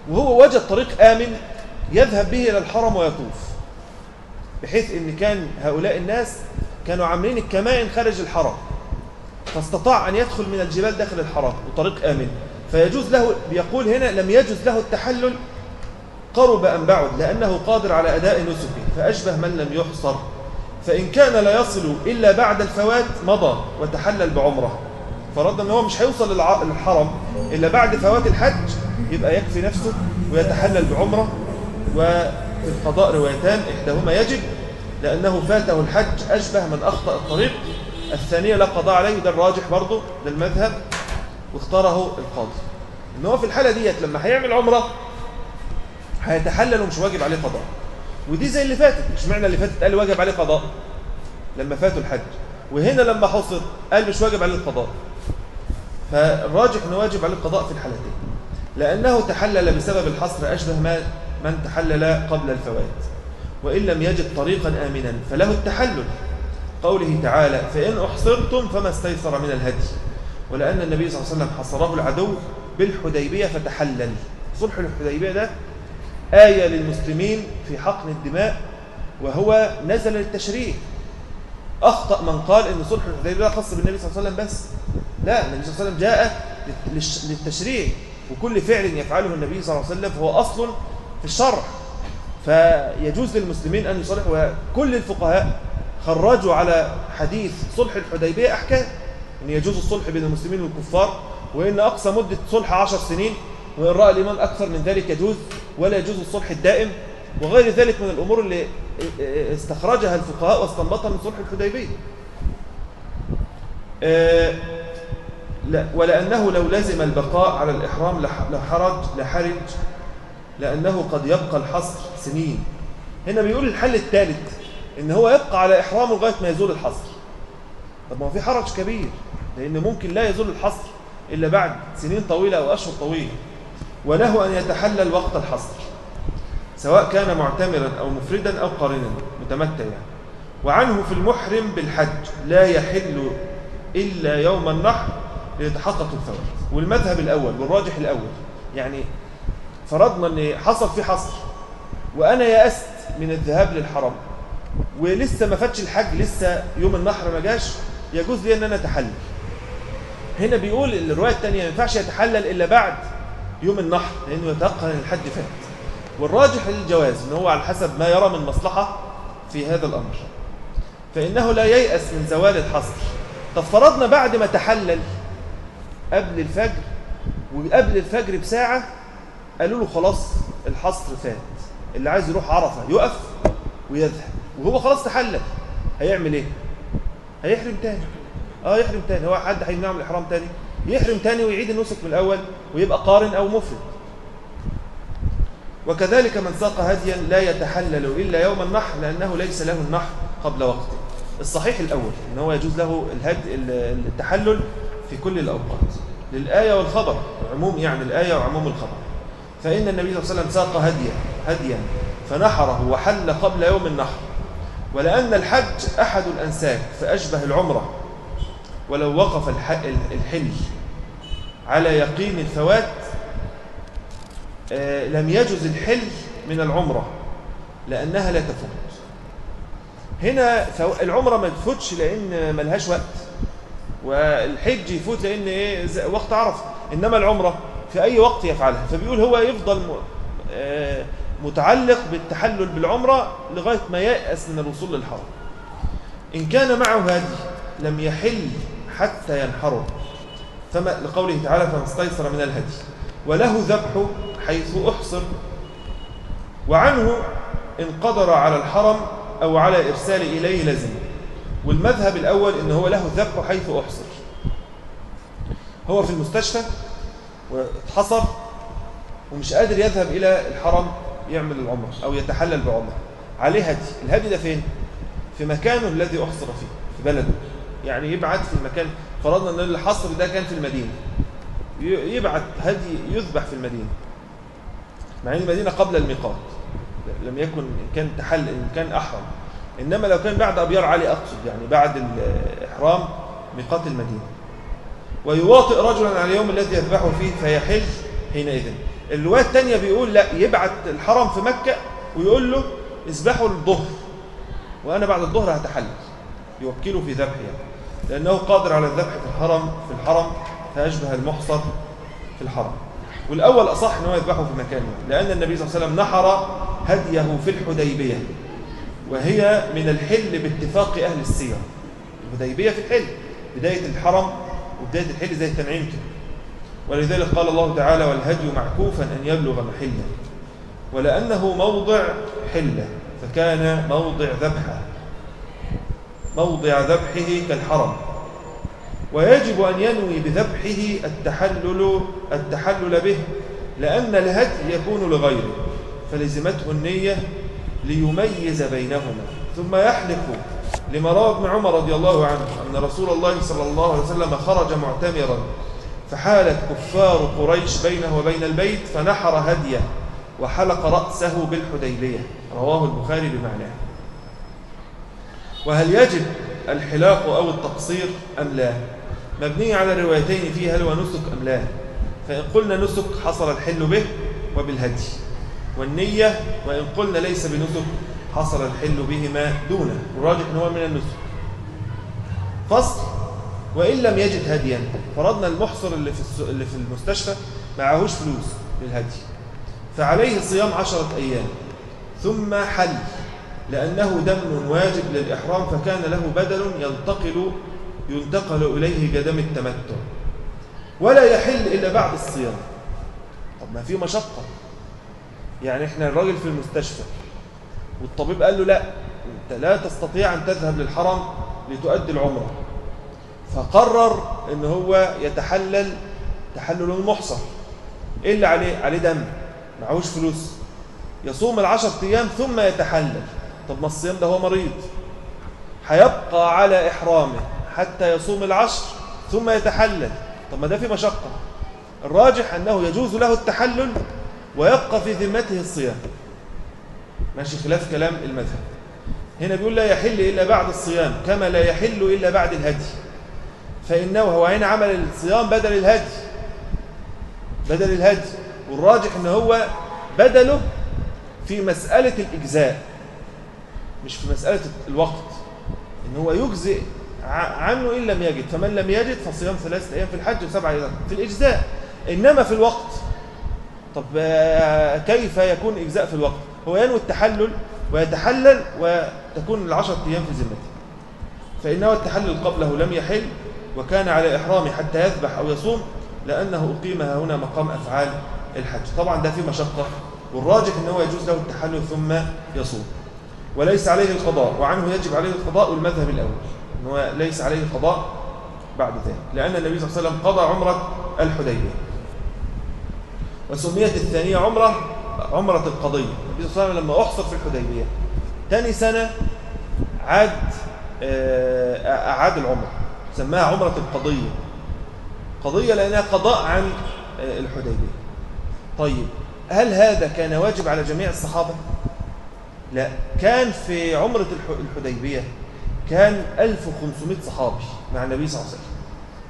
وهو وجد طريق آمن يذهب به إلى الحرم ويطوف بحيث أن كان هؤلاء الناس كانوا عاملين الكمائن خارج الحرم فاستطاع أن يدخل من الجبال داخل الحرم وطريق آمن فيجوز له بيقول هنا لم يجوز له التحلل قرب أم بعد لأنه قادر على أداء نسكه فأشبه من لم يحصر فإن كان لا يصل إلا بعد الفوات مضى وتحلل بعمره فرد أنه هو مش هيوصل للحرم إلا بعد فوات الحج يبقى يكفي نفسه ويتحلل بعمره وفي القضاء روايتان إحداهما يجب لأنه فاته الحج أشبه من أخطأ الطريق الثانية لا قضاء عليه ده الراجح برضه للمذهب واختاره القاضي إن هو في الحالة ديت لما هيعمل عمره هيتحلل ومش واجب عليه قضاء ودي زي اللي فاتت مش معنى اللي فاتت قال واجب عليه قضاء لما فاتوا الحج وهنا لما حصل قال مش واجب عليه القضاء فالراجح انه واجب عليه القضاء في الحالتين لأنه تحلل بسبب الحصر أشبه ما من تحلل قبل الفوات وإن لم يجد طريقا آمنا فله التحلل قوله تعالى فإن أحصرتم فما استيسر من الهدي ولأن النبي صلى الله عليه وسلم حصره العدو بالحديبية فتحلل صلح الحديبية ده آية للمسلمين في حقن الدماء وهو نزل للتشريع أخطأ من قال أن صلح الحديبية خاص بالنبي صلى الله عليه وسلم بس لا النبي صلى الله عليه وسلم جاء للتشريع وكل فعل يفعله النبي صلى الله عليه وسلم فهو أصل في الشرع فيجوز للمسلمين أن يصلحوا كل الفقهاء خرجوا على حديث صلح الحديبية أحكام أن يجوز الصلح بين المسلمين والكفار وإن أقصى مدة صلح عشر سنين وإن رأى الإمام أكثر من ذلك يجوز ولا يجوز الصلح الدائم وغير ذلك من الأمور اللي استخرجها الفقهاء واستنبطها من صلح الحديبية آه، لا ولأنه لو لزم البقاء على الإحرام لحرج لحرج لأنه قد يبقى الحصر سنين هنا بيقول الحل الثالث إن هو يبقى على إحرامه لغاية ما يزول الحصر طب ما هو في حرج كبير لأن ممكن لا يزول الحصر إلا بعد سنين طويلة أو أشهر طويلة وله أن يتحلل وقت الحصر سواء كان معتمرا أو مفردا أو قارنا متمتع يعني وعنه في المحرم بالحج لا يحل إلا يوم النحر ليتحقق الفوات والمذهب الأول والراجح الأول يعني فرضنا أن حصل في حصر وأنا يأست من الذهاب للحرم ولسه ما فاتش الحج لسه يوم النحر ما جاش يجوز لي أن أنا أتحلل هنا بيقول الرواية الثانية ما ينفعش يتحلل إلا بعد يوم النحر لأنه يتيقن أن الحج فات والراجح للجواز أنه هو على حسب ما يرى من مصلحة في هذا الأمر فإنه لا ييأس من زوال الحصر طب فرضنا بعد ما تحلل قبل الفجر وقبل الفجر بساعة قالوا له خلاص الحصر فات اللي عايز يروح عرفة يقف ويذهب وهو خلاص تحلل هيعمل ايه هيحرم تاني اه يحرم تاني هو حد هيمنعه من الاحرام تاني يحرم تاني ويعيد النسك من الاول ويبقى قارن او مفرد وكذلك من ساق هديا لا يتحلل الا يوم النحر لانه ليس له النحر قبل وقته الصحيح الاول ان هو يجوز له الهدي التحلل في كل الاوقات للايه والخبر عموم يعني الايه وعموم الخبر فان النبي صلى الله عليه وسلم ساق هديا هديا فنحره وحل قبل يوم النحر ولأن الحج أحد الأنساك فأشبه العمرة ولو وقف الحل على يقين الفوات آه، لم يجز الحل من العمرة لأنها لا تفوت هنا العمرة ما تفوتش لأن ملهاش وقت والحج يفوت لأن إيه وقت عرف إنما العمرة في أي وقت يفعلها فبيقول هو يفضل آه، متعلق بالتحلل بالعمرة لغاية ما يأس من الوصول للحرم إن كان معه هدي لم يحل حتى ينحره فما لقوله تعالى فما استيسر من الهدي وله ذبح حيث أحصر وعنه إن قدر على الحرم أو على إرسال إليه لزم والمذهب الأول إن هو له ذبح حيث أحصر هو في المستشفى واتحصر ومش قادر يذهب إلى الحرم يعمل العمرة أو يتحلل بعمرة عليه هدي الهدي ده فين؟ في مكانه الذي أحصر فيه في بلده يعني يبعت في المكان فرضنا أن الحصر ده كان في المدينة يبعت هدي يذبح في المدينة مع أن المدينة قبل الميقات لم يكن إن كان تحل إن كان أحرم إنما لو كان بعد أبيار علي أقصد يعني بعد الإحرام ميقات المدينة ويواطئ رجلا على اليوم الذي يذبحه فيه فيحل حينئذ الرواية الثانية بيقول لا يبعت الحرم في مكة ويقول له اذبحوا الظهر وأنا بعد الظهر هتحلل يوكله في ذبح يعني لأنه قادر على الذبح في الحرم في الحرم فأشبه المحصر في الحرم والأول أصح أنه يذبحه في مكانه لأن النبي صلى الله عليه وسلم نحر هديه في الحديبية وهي من الحل باتفاق أهل السير الحديبية في الحل بداية الحرم وبداية الحل زي التنعيم كده ولذلك قال الله تعالى والهدي معكوفا أن يبلغ محله ولأنه موضع حلة فكان موضع ذبحه موضع ذبحه كالحرم ويجب أن ينوي بذبحه التحلل, التحلل به لأن الهدي يكون لغيره فلزمته النية ليميز بينهما ثم يحلف لما روى ابن عمر رضي الله عنه أن رسول الله صلى الله عليه وسلم خرج معتمرا فحالت كفار قريش بينه وبين البيت فنحر هديه وحلق رأسه بالحديبية رواه البخاري بمعناه وهل يجب الحلاق أو التقصير أم لا مبني على الروايتين فيه هل هو نسك أم لا فإن قلنا نسك حصل الحل به وبالهدي والنية وإن قلنا ليس بنسك حصل الحل بهما دونه والراجح أنه من النسك فصل وإن لم يجد هديا فرضنا المحصر اللي في اللي في المستشفى معهوش فلوس للهدي فعليه صيام عشرة أيام ثم حل لأنه دم واجب للإحرام فكان له بدل ينتقل ينتقل إليه كدم التمتع ولا يحل إلا بعد الصيام طب ما في مشقة يعني احنا الراجل في المستشفى والطبيب قال له لا انت لا تستطيع أن تذهب للحرم لتؤدي العمرة فقرر ان هو يتحلل تحلل المحصر ايه اللي عليه عليه دم معهوش فلوس يصوم العشر ايام ثم يتحلل طب ما الصيام ده هو مريض هيبقى على إحرامه حتى يصوم العشر ثم يتحلل طب ما ده في مشقة الراجح أنه يجوز له التحلل ويبقى في ذمته الصيام ماشي خلاف كلام المذهب هنا بيقول لا يحل إلا بعد الصيام كما لا يحل إلا بعد الهدي فإنه هو هنا عمل الصيام بدل الهدي بدل الهدي والراجح أنه هو بدله في مسألة الإجزاء مش في مسألة الوقت إن هو يجزئ عنه إن لم يجد فمن لم يجد فصيام ثلاثة أيام في الحج وسبعة أيام في الإجزاء إنما في الوقت طب كيف يكون إجزاء في الوقت هو ينوي التحلل ويتحلل وتكون العشرة أيام في ذمته فإنه التحلل قبله لم يحل وكان على إحرامه حتى يذبح أو يصوم لأنه أقيم هنا مقام أفعال الحج طبعا ده في مشقة والراجح أنه يجوز له التحلل ثم يصوم وليس عليه القضاء وعنه يجب عليه القضاء والمذهب الأول أنه ليس عليه القضاء بعد ذلك لأن النبي صلى الله عليه وسلم قضى عمرة الحديبية وسميت الثانية عمرة عمرة القضية النبي صلى الله عليه وسلم لما أحصر في الحديبية ثاني سنة عاد آه، أعاد العمرة سماها عمرة القضية قضية لأنها قضاء عن آه، الحديبية طيب هل هذا كان واجب على جميع الصحابة؟ لا كان في عمرة الحديبية كان 1500 صحابي مع النبي صلى الله عليه وسلم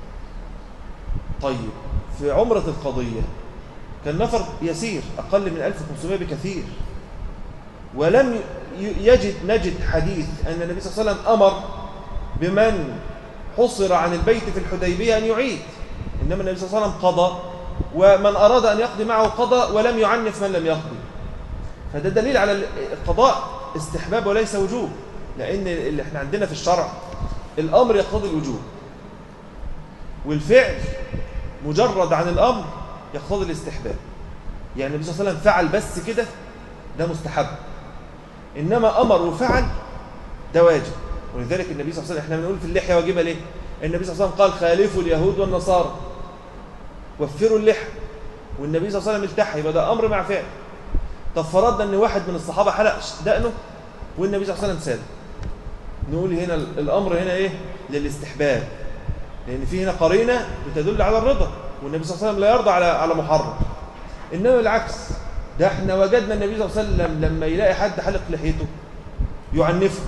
طيب في عمرة القضية كان نفر يسير أقل من 1500 بكثير ولم يجد نجد حديث أن النبي صلى الله عليه وسلم أمر بمن حصر عن البيت في الحديبية أن يعيد إنما النبي صلى الله عليه وسلم قضى ومن أراد أن يقضي معه قضى ولم يعنف من لم يقضي فده دليل على القضاء استحباب وليس وجوب لأن اللي احنا عندنا في الشرع الأمر يقتضي الوجوب والفعل مجرد عن الأمر يقتضي الاستحباب يعني النبي صلى الله عليه وسلم فعل بس كده ده مستحب إنما أمر وفعل ده واجب ولذلك النبي صلى الله عليه وسلم احنا بنقول في اللحية واجبة ليه النبي صلى الله عليه وسلم قال خالفوا اليهود والنصارى وفروا اللحى والنبي صلى الله عليه وسلم التحى يبقى ده أمر مع فعل طب فرضنا ان واحد من الصحابه حلق دقنه والنبي صلى الله عليه وسلم سال نقول هنا الامر هنا ايه للاستحباب لان في هنا قرينه بتدل على الرضا والنبي صلى الله عليه وسلم لا يرضى على على محرم انما العكس ده احنا وجدنا النبي صلى الله عليه وسلم لما يلاقي حد حلق لحيته يعنفه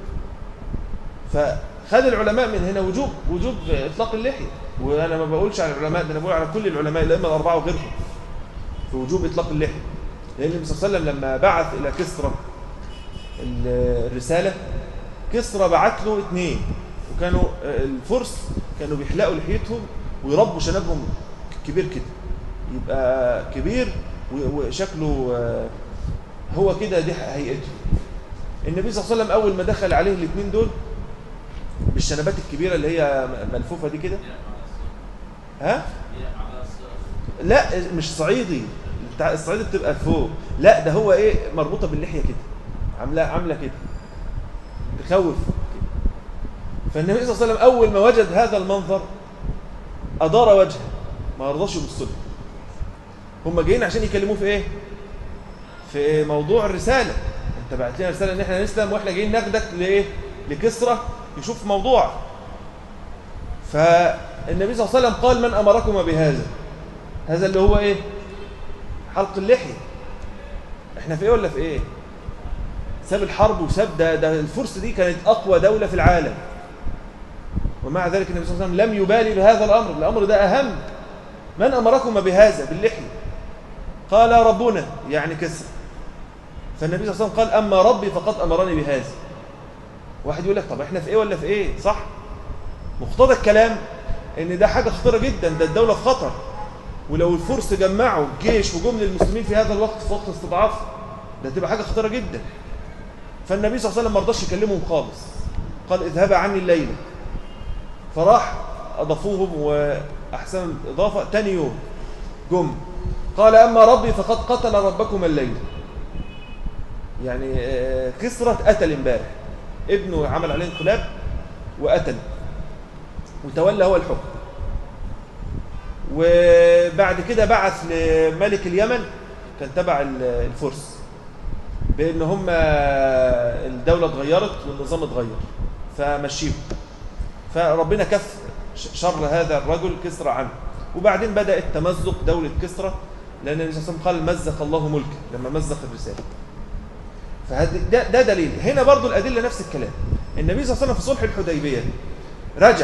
فخد العلماء من هنا وجوب وجوب اطلاق اللحيه وانا ما بقولش على العلماء ده انا بقول على كل العلماء الائمه الاربعه وغيرهم في وجوب إطلاق اللحية لأن النبي صلى الله عليه وسلم لما بعث إلى كسرى الرسالة كسرى بعت له اثنين وكانوا الفرس كانوا بيحلقوا لحيتهم ويربوا شنبهم كبير كده يبقى كبير وشكله هو كده دي هيئته النبي صلى الله عليه وسلم أول ما دخل عليه الاثنين دول بالشنبات الكبيرة اللي هي ملفوفة دي كده ها؟ لا مش صعيدي بتاع الصعيدي بتبقى فوق لا ده هو ايه مربوطة باللحية كده عاملة عاملة كده تخوف فالنبي صلى الله عليه وسلم أول ما وجد هذا المنظر أدار وجهه ما رضاش يبص له هم جايين عشان يكلموه في ايه في موضوع الرسالة انت بعت لنا رسالة ان احنا نسلم واحنا جايين ناخدك لايه لكسرى يشوف موضوع فالنبي صلى الله عليه وسلم قال من أمركم بهذا هذا اللي هو ايه حلق اللحية احنا في ايه ولا في ايه ساب الحرب وساب ده, ده الفرس دي كانت أقوى دولة في العالم ومع ذلك النبي صلى الله عليه وسلم لم يبالي بهذا الأمر الأمر ده أهم من أمركم بهذا باللحية قال ربنا يعني كسر فالنبي صلى الله عليه وسلم قال أما ربي فقد أمرني بهذا واحد يقول لك طب احنا في ايه ولا في ايه صح مقتضى الكلام ان ده حاجة خطيرة جدا ده الدولة في خطر ولو الفرس جمعوا الجيش وجم للمسلمين في هذا الوقت في وقت استضعاف ده تبقى حاجة خطيرة جدا فالنبي صلى الله عليه وسلم ما رضاش يكلمهم خالص قال اذهبا عني الليلة فراح أضافوهم وأحسن الإضافة تاني يوم جم قال أما ربي فقد قتل ربكم الليل يعني كسرة قتل امبارح ابنه عمل عليه انقلاب وقتل وتولى هو الحكم وبعد كده بعث لملك اليمن كان تبع الفرس بان هم الدولة اتغيرت والنظام اتغير فمشيهم فربنا كف شر هذا الرجل كسرى عنه وبعدين بدأت تمزق دولة كسرى لأن النبي صلى الله عليه وسلم قال مزق الله ملكه لما مزق الرسالة فده ده دليل هنا برضو الأدلة نفس الكلام النبي صلى الله عليه وسلم في صلح الحديبية رجع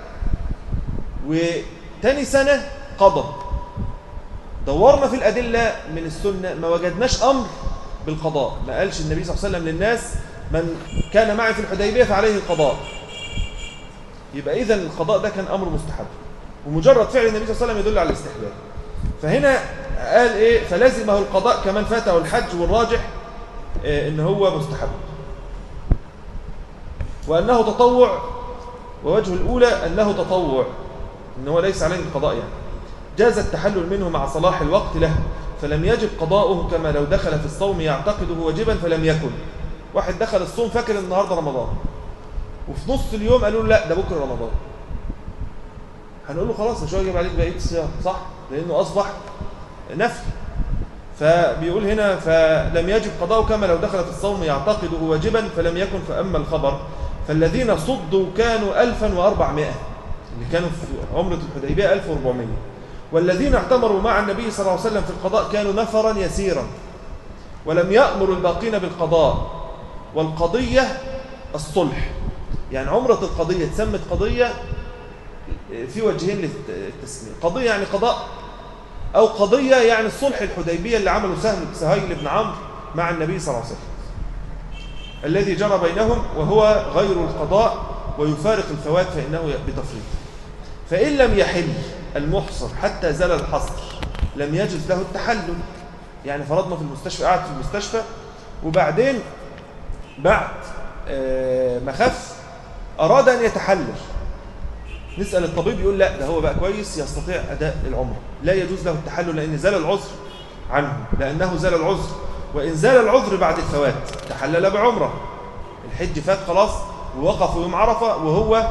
وتاني سنة قضى دورنا في الأدلة من السنة ما وجدناش أمر بالقضاء ما قالش النبي صلى الله عليه وسلم للناس من كان معي في الحديبية فعليه القضاء يبقى إذا القضاء ده كان أمر مستحب ومجرد فعل النبي صلى الله عليه وسلم يدل على الاستحباب فهنا قال إيه فلازمه القضاء كمان فاته الحج والراجح إيه إن هو مستحب وأنه تطوع ووجه الأولى أنه تطوع إن هو ليس عليه القضاء يعني جاز التحلل منه مع صلاح الوقت له فلم يجب قضاؤه كما لو دخل في الصوم يعتقده واجبا فلم يكن واحد دخل الصوم فاكر النهارده رمضان وفي نص اليوم قالوا له لا ده بكره رمضان هنقول له خلاص مش واجب عليك بقيه الصيام صح لانه اصبح نفل فبيقول هنا فلم يجب قضاؤه كما لو دخل في الصوم يعتقده واجبا فلم يكن فاما الخبر فالذين صدوا كانوا 1400 اللي كانوا في عمره الحديبيه 1400 والذين اعتمروا مع النبي صلى الله عليه وسلم في القضاء كانوا نفرا يسيرا ولم يأمر الباقين بالقضاء والقضية الصلح يعني عمرة القضية تسمت قضية في وجهين للتسمية قضية يعني قضاء أو قضية يعني الصلح الحديبية اللي عمله سهل سهيل بن عمرو مع النبي صلى الله عليه وسلم الذي جرى بينهم وهو غير القضاء ويفارق الفوات فإنه بتفريط فإن لم يحل المحصر حتى زال الحصر لم يجز له التحلل يعني فرضنا في المستشفى قاعد في المستشفى وبعدين بعد ما خف أراد أن يتحلل نسأل الطبيب يقول لا ده هو بقى كويس يستطيع أداء العمرة لا يجوز له التحلل لأن زال العذر عنه لأنه زال العذر وإن زال العذر بعد الفوات تحلل بعمرة الحج فات خلاص ووقف يوم عرفة وهو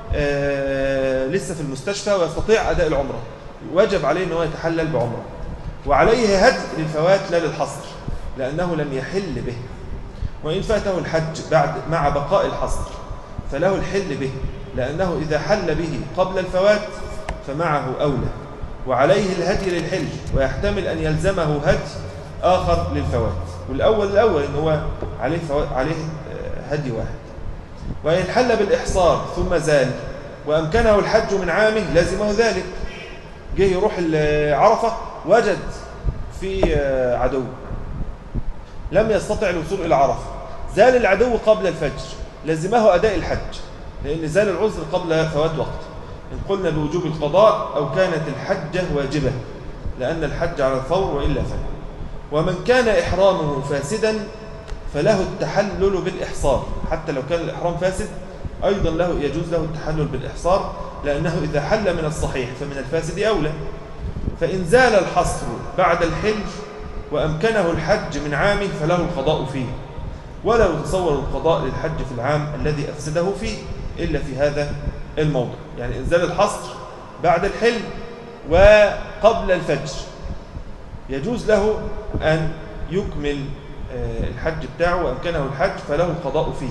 آه لسه في المستشفى ويستطيع أداء العمرة واجب عليه أنه يتحلل بعمرة وعليه هدي للفوات لا للحصر لأنه لم يحل به وإن فاته الحج بعد مع بقاء الحصر فله الحل به لأنه إذا حل به قبل الفوات فمعه أولى وعليه الهدي للحل ويحتمل أن يلزمه هدي آخر للفوات والأول الأول إن هو عليه, فوات عليه هدي واحد وإن حل بالإحصار ثم زال وأمكنه الحج من عامه لازمه ذلك جه يروح عرفة وجد في آه، عدو لم يستطع الوصول إلى عرفة زال العدو قبل الفجر لزمه أداء الحج لأن زال العذر قبل فوات وقت إن قلنا بوجوب القضاء أو كانت الحجة واجبة لأن الحج على الفور وإلا فلا ومن كان إحرامه فاسدا فله التحلل بالإحصار حتى لو كان الإحرام فاسد أيضا له يجوز له التحلل بالإحصار لأنه إذا حل من الصحيح فمن الفاسد أولى فإن زال الحصر بعد الحل وأمكنه الحج من عامه فله القضاء فيه ولا يتصور القضاء للحج في العام الذي أفسده فيه إلا في هذا الموضع يعني إنزال الحصر بعد الحلم وقبل الفجر يجوز له أن يكمل آه، الحج بتاعه وأمكنه الحج فله القضاء فيه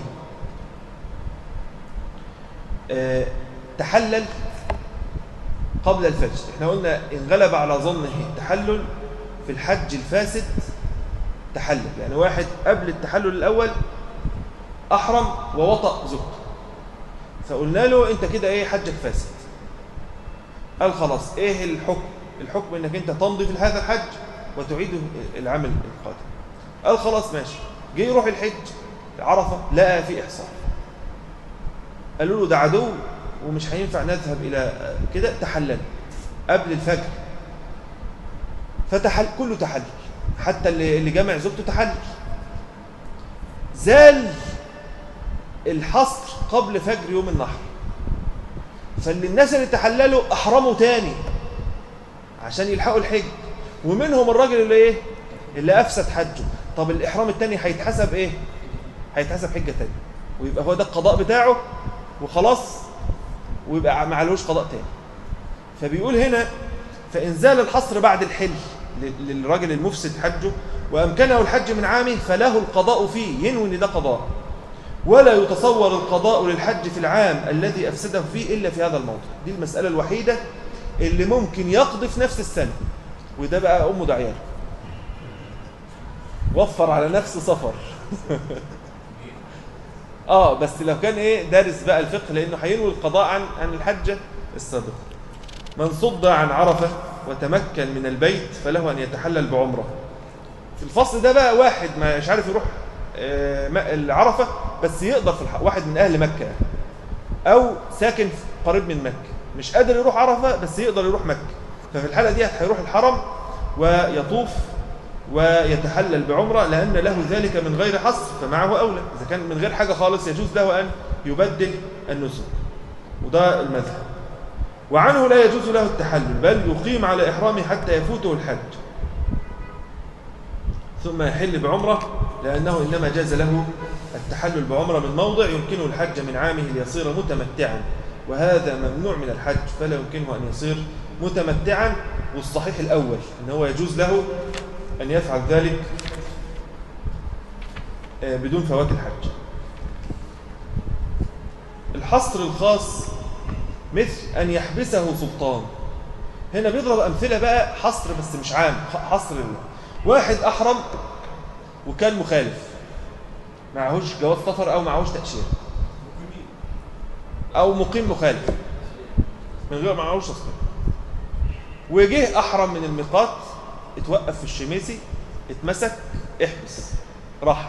آه، تحلل قبل الفجر احنا قلنا إن غلب على ظنه التحلل في الحج الفاسد تحلل يعني واحد قبل التحلل الأول أحرم ووطأ زوجته فقلنا له أنت كده إيه حجك فاسد قال خلاص إيه الحكم الحكم أنك أنت تمضي في هذا الحج وتعيد العمل القادم قال خلاص ماشي جه يروح الحج عرفة لقى في إحصار قالوا له ده عدو ومش هينفع نذهب إلى كده تحلل قبل الفجر فتحل كله تحلل حتى اللي اللي جامع زوجته تحلل زال الحصر قبل فجر يوم النحر فاللي الناس اللي تحللوا احرموا تاني عشان يلحقوا الحج ومنهم الراجل اللي ايه اللي افسد حجه طب الاحرام التاني هيتحسب ايه هيتحسب حجه تاني ويبقى هو ده القضاء بتاعه وخلاص ويبقى ما عليهوش قضاء تاني فبيقول هنا فإن زال الحصر بعد الحل للراجل المفسد حجه وأمكنه الحج من عامه فله القضاء فيه ينوي ان ده قضاء ولا يتصور القضاء للحج في العام الذي أفسده فيه إلا في هذا الموضع دي المسألة الوحيدة اللي ممكن يقضي في نفس السنة وده بقى أمه دعياله وفر على نفسه سفر اه بس لو كان ايه دارس بقى الفقه لانه هينوي القضاء عن عن الحجه السابقه من صد عن عرفه وتمكن من البيت فله ان يتحلل بعمره في الفصل ده بقى واحد ما مش عارف يروح آه، م- العرفه بس يقدر في الح... واحد من اهل مكه او ساكن في- قريب من مكه مش قادر يروح عرفه بس يقدر يروح مكه ففي الحاله دي هيروح الحرم ويطوف ويتحلل بعمرة لأن له ذلك من غير حصر فمعه أولى إذا كان من غير حاجة خالص يجوز له أن يبدل النسك وده المذهب وعنه لا يجوز له التحلل بل يقيم على إحرامه حتى يفوته الحج ثم يحل بعمرة لأنه إنما جاز له التحلل بعمرة من موضع يمكنه الحج من عامه ليصير متمتعا وهذا ممنوع من الحج فلا يمكنه أن يصير متمتعا والصحيح الأول أنه هو يجوز له أن يفعل ذلك آه، بدون فوات الحج الحصر الخاص مثل أن يحبسه سلطان هنا بيضرب أمثلة بقى حصر بس مش عام خ- حصر ال- واحد أحرم وكان مخالف معهوش جواز سفر أو معهوش تأشيرة أو مقيم مخالف من غير معهوش تصريح وجه أحرم من الميقات اتوقف في الشميسي اتمسك احبس راح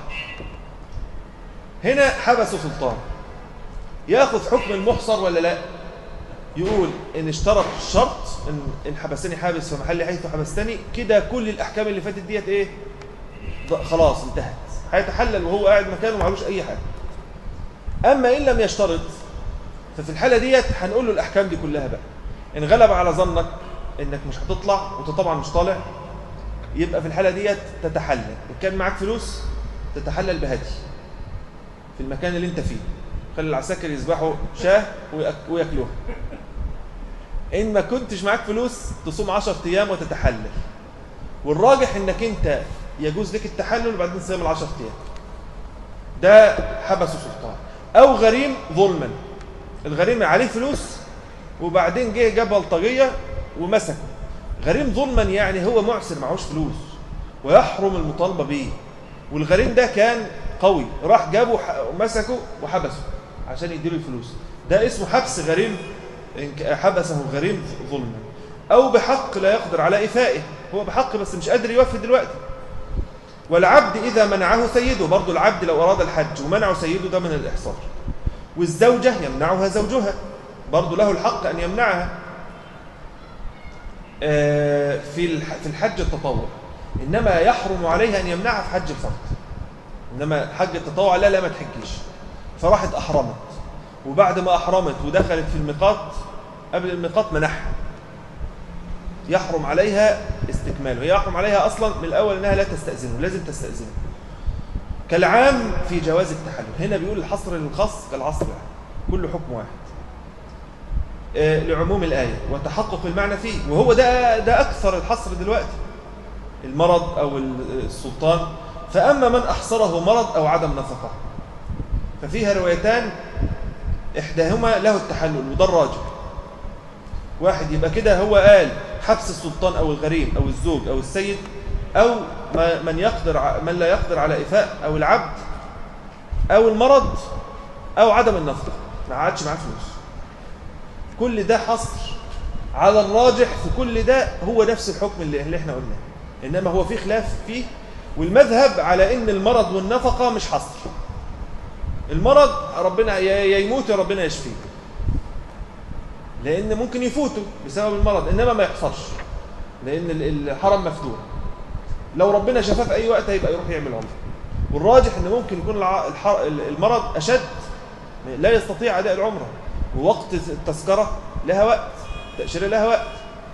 هنا حبسه سلطان ياخذ حكم المحصر ولا لا يقول ان اشترط الشرط ان ان حبسني حابس في محل حيث حبستني كده كل الاحكام اللي فاتت ديت ايه ض- خلاص انتهت هيتحلل وهو قاعد مكانه معلوش اي حاجه اما ان لم يشترط ففي الحاله ديت هنقول له الاحكام دي كلها بقى ان غلب على ظنك انك مش هتطلع وانت طبعا مش طالع يبقى في الحاله ديت تتحلل ان كان معاك فلوس تتحلل بهدي في المكان اللي انت فيه خلي العساكر يذبحوا شاه ويأك- وياكلوها ان ما كنتش معاك فلوس تصوم 10 ايام وتتحلل والراجح انك انت يجوز لك التحلل وبعدين صيام ال 10 ايام ده حبسه سلطان او غريم ظلما الغريم عليه فلوس وبعدين جه جاب بلطجيه ومسكه غريم ظلما يعني هو معسر معهوش فلوس ويحرم المطالبه بيه والغريم ده كان قوي راح جابه وح- ومسكه وحبسه عشان يديله الفلوس ده اسمه حبس غريم إن ك- حبسه غريم ظلما او بحق لا يقدر على افائه هو بحق بس مش قادر يوفي دلوقتي والعبد إذا منعه سيده برضو العبد لو أراد الحج ومنعه سيده ده من الإحصار والزوجة يمنعها زوجها برضو له الحق أن يمنعها آه، في في الحج التطوع إنما يحرم عليها أن يمنعها في حج الفرض إنما حج التطوع لا لا ما تحجيش فراحت أحرمت وبعد ما أحرمت ودخلت في الميقات قبل الميقات منحها يحرم عليها استكماله هي يحرم عليها أصلا من الأول أنها لا تستأذنه لازم تستأذنه كالعام في جواز التحلل هنا بيقول الحصر للخاص كالعصر كل حكم واحد آه، لعموم الآية وتحقق المعنى فيه وهو ده, ده أكثر الحصر دلوقتي المرض أو السلطان فأما من أحصره مرض أو عدم نفقة ففيها روايتان إحداهما له التحلل وده الراجح واحد يبقى كده هو قال حبس السلطان أو الغريب أو الزوج أو السيد أو من يقدر من لا يقدر على إفاء أو العبد أو المرض أو عدم النفقة ما عادش معاه فلوس كل ده حصر على الراجح في كل ده هو نفس الحكم اللي, اللي احنا قلناه إنما هو في خلاف فيه والمذهب على إن المرض والنفقة مش حصر المرض ربنا يا يموت يا ربنا يشفيه لأن ممكن يفوته بسبب المرض إنما ما يحصرش لأن الحرم مفتوح لو ربنا شفاه في أي وقت هيبقى يروح يعمل عمره والراجح إن ممكن يكون المرض أشد لا يستطيع أداء العمرة ووقت التذكرة لها وقت تأشيرة لها وقت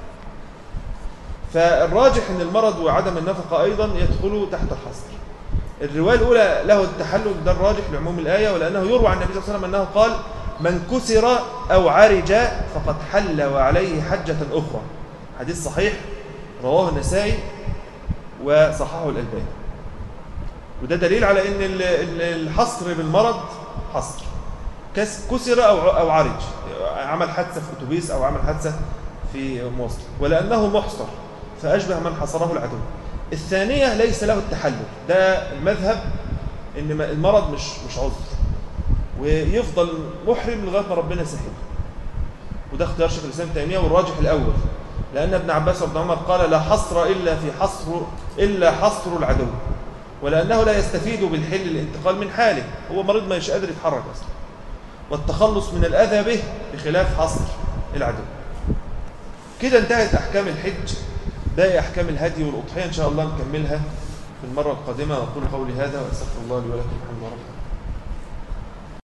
فالراجح أن المرض وعدم النفقة أيضا يدخلوا تحت الحصر الرواية الأولى له التحلل ده الراجح لعموم الآية ولأنه يروى عن النبي صلى الله عليه وسلم أنه قال من كسر أو عرج فقد حل وعليه حجة أخرى حديث صحيح رواه النسائي وصححه الألباني وده دليل على أن الحصر بالمرض حصر كسر أو أو عرج عمل حادثة في أتوبيس أو عمل حادثة في مواصلة ولأنه محصر فأشبه من حصره العدو الثانية ليس له التحلل ده المذهب إن المرض مش مش عذر ويفضل محرم لغاية ما ربنا سهل وده اختيار شيخ الإسلام تيمية والراجح الأول لأن ابن عباس وابن عمر قال لا حصر إلا في حصر إلا حصر العدو ولأنه لا يستفيد بالحل الانتقال من حاله هو مريض ما يش قادر يتحرك أصلا والتخلص من الأذى به بخلاف حصر العدو كده انتهت أحكام الحج باقي أحكام الهدي والأضحية إن شاء الله نكملها في المرة القادمة وأقول قولي هذا وأستغفر الله لي ولكم الحمد لله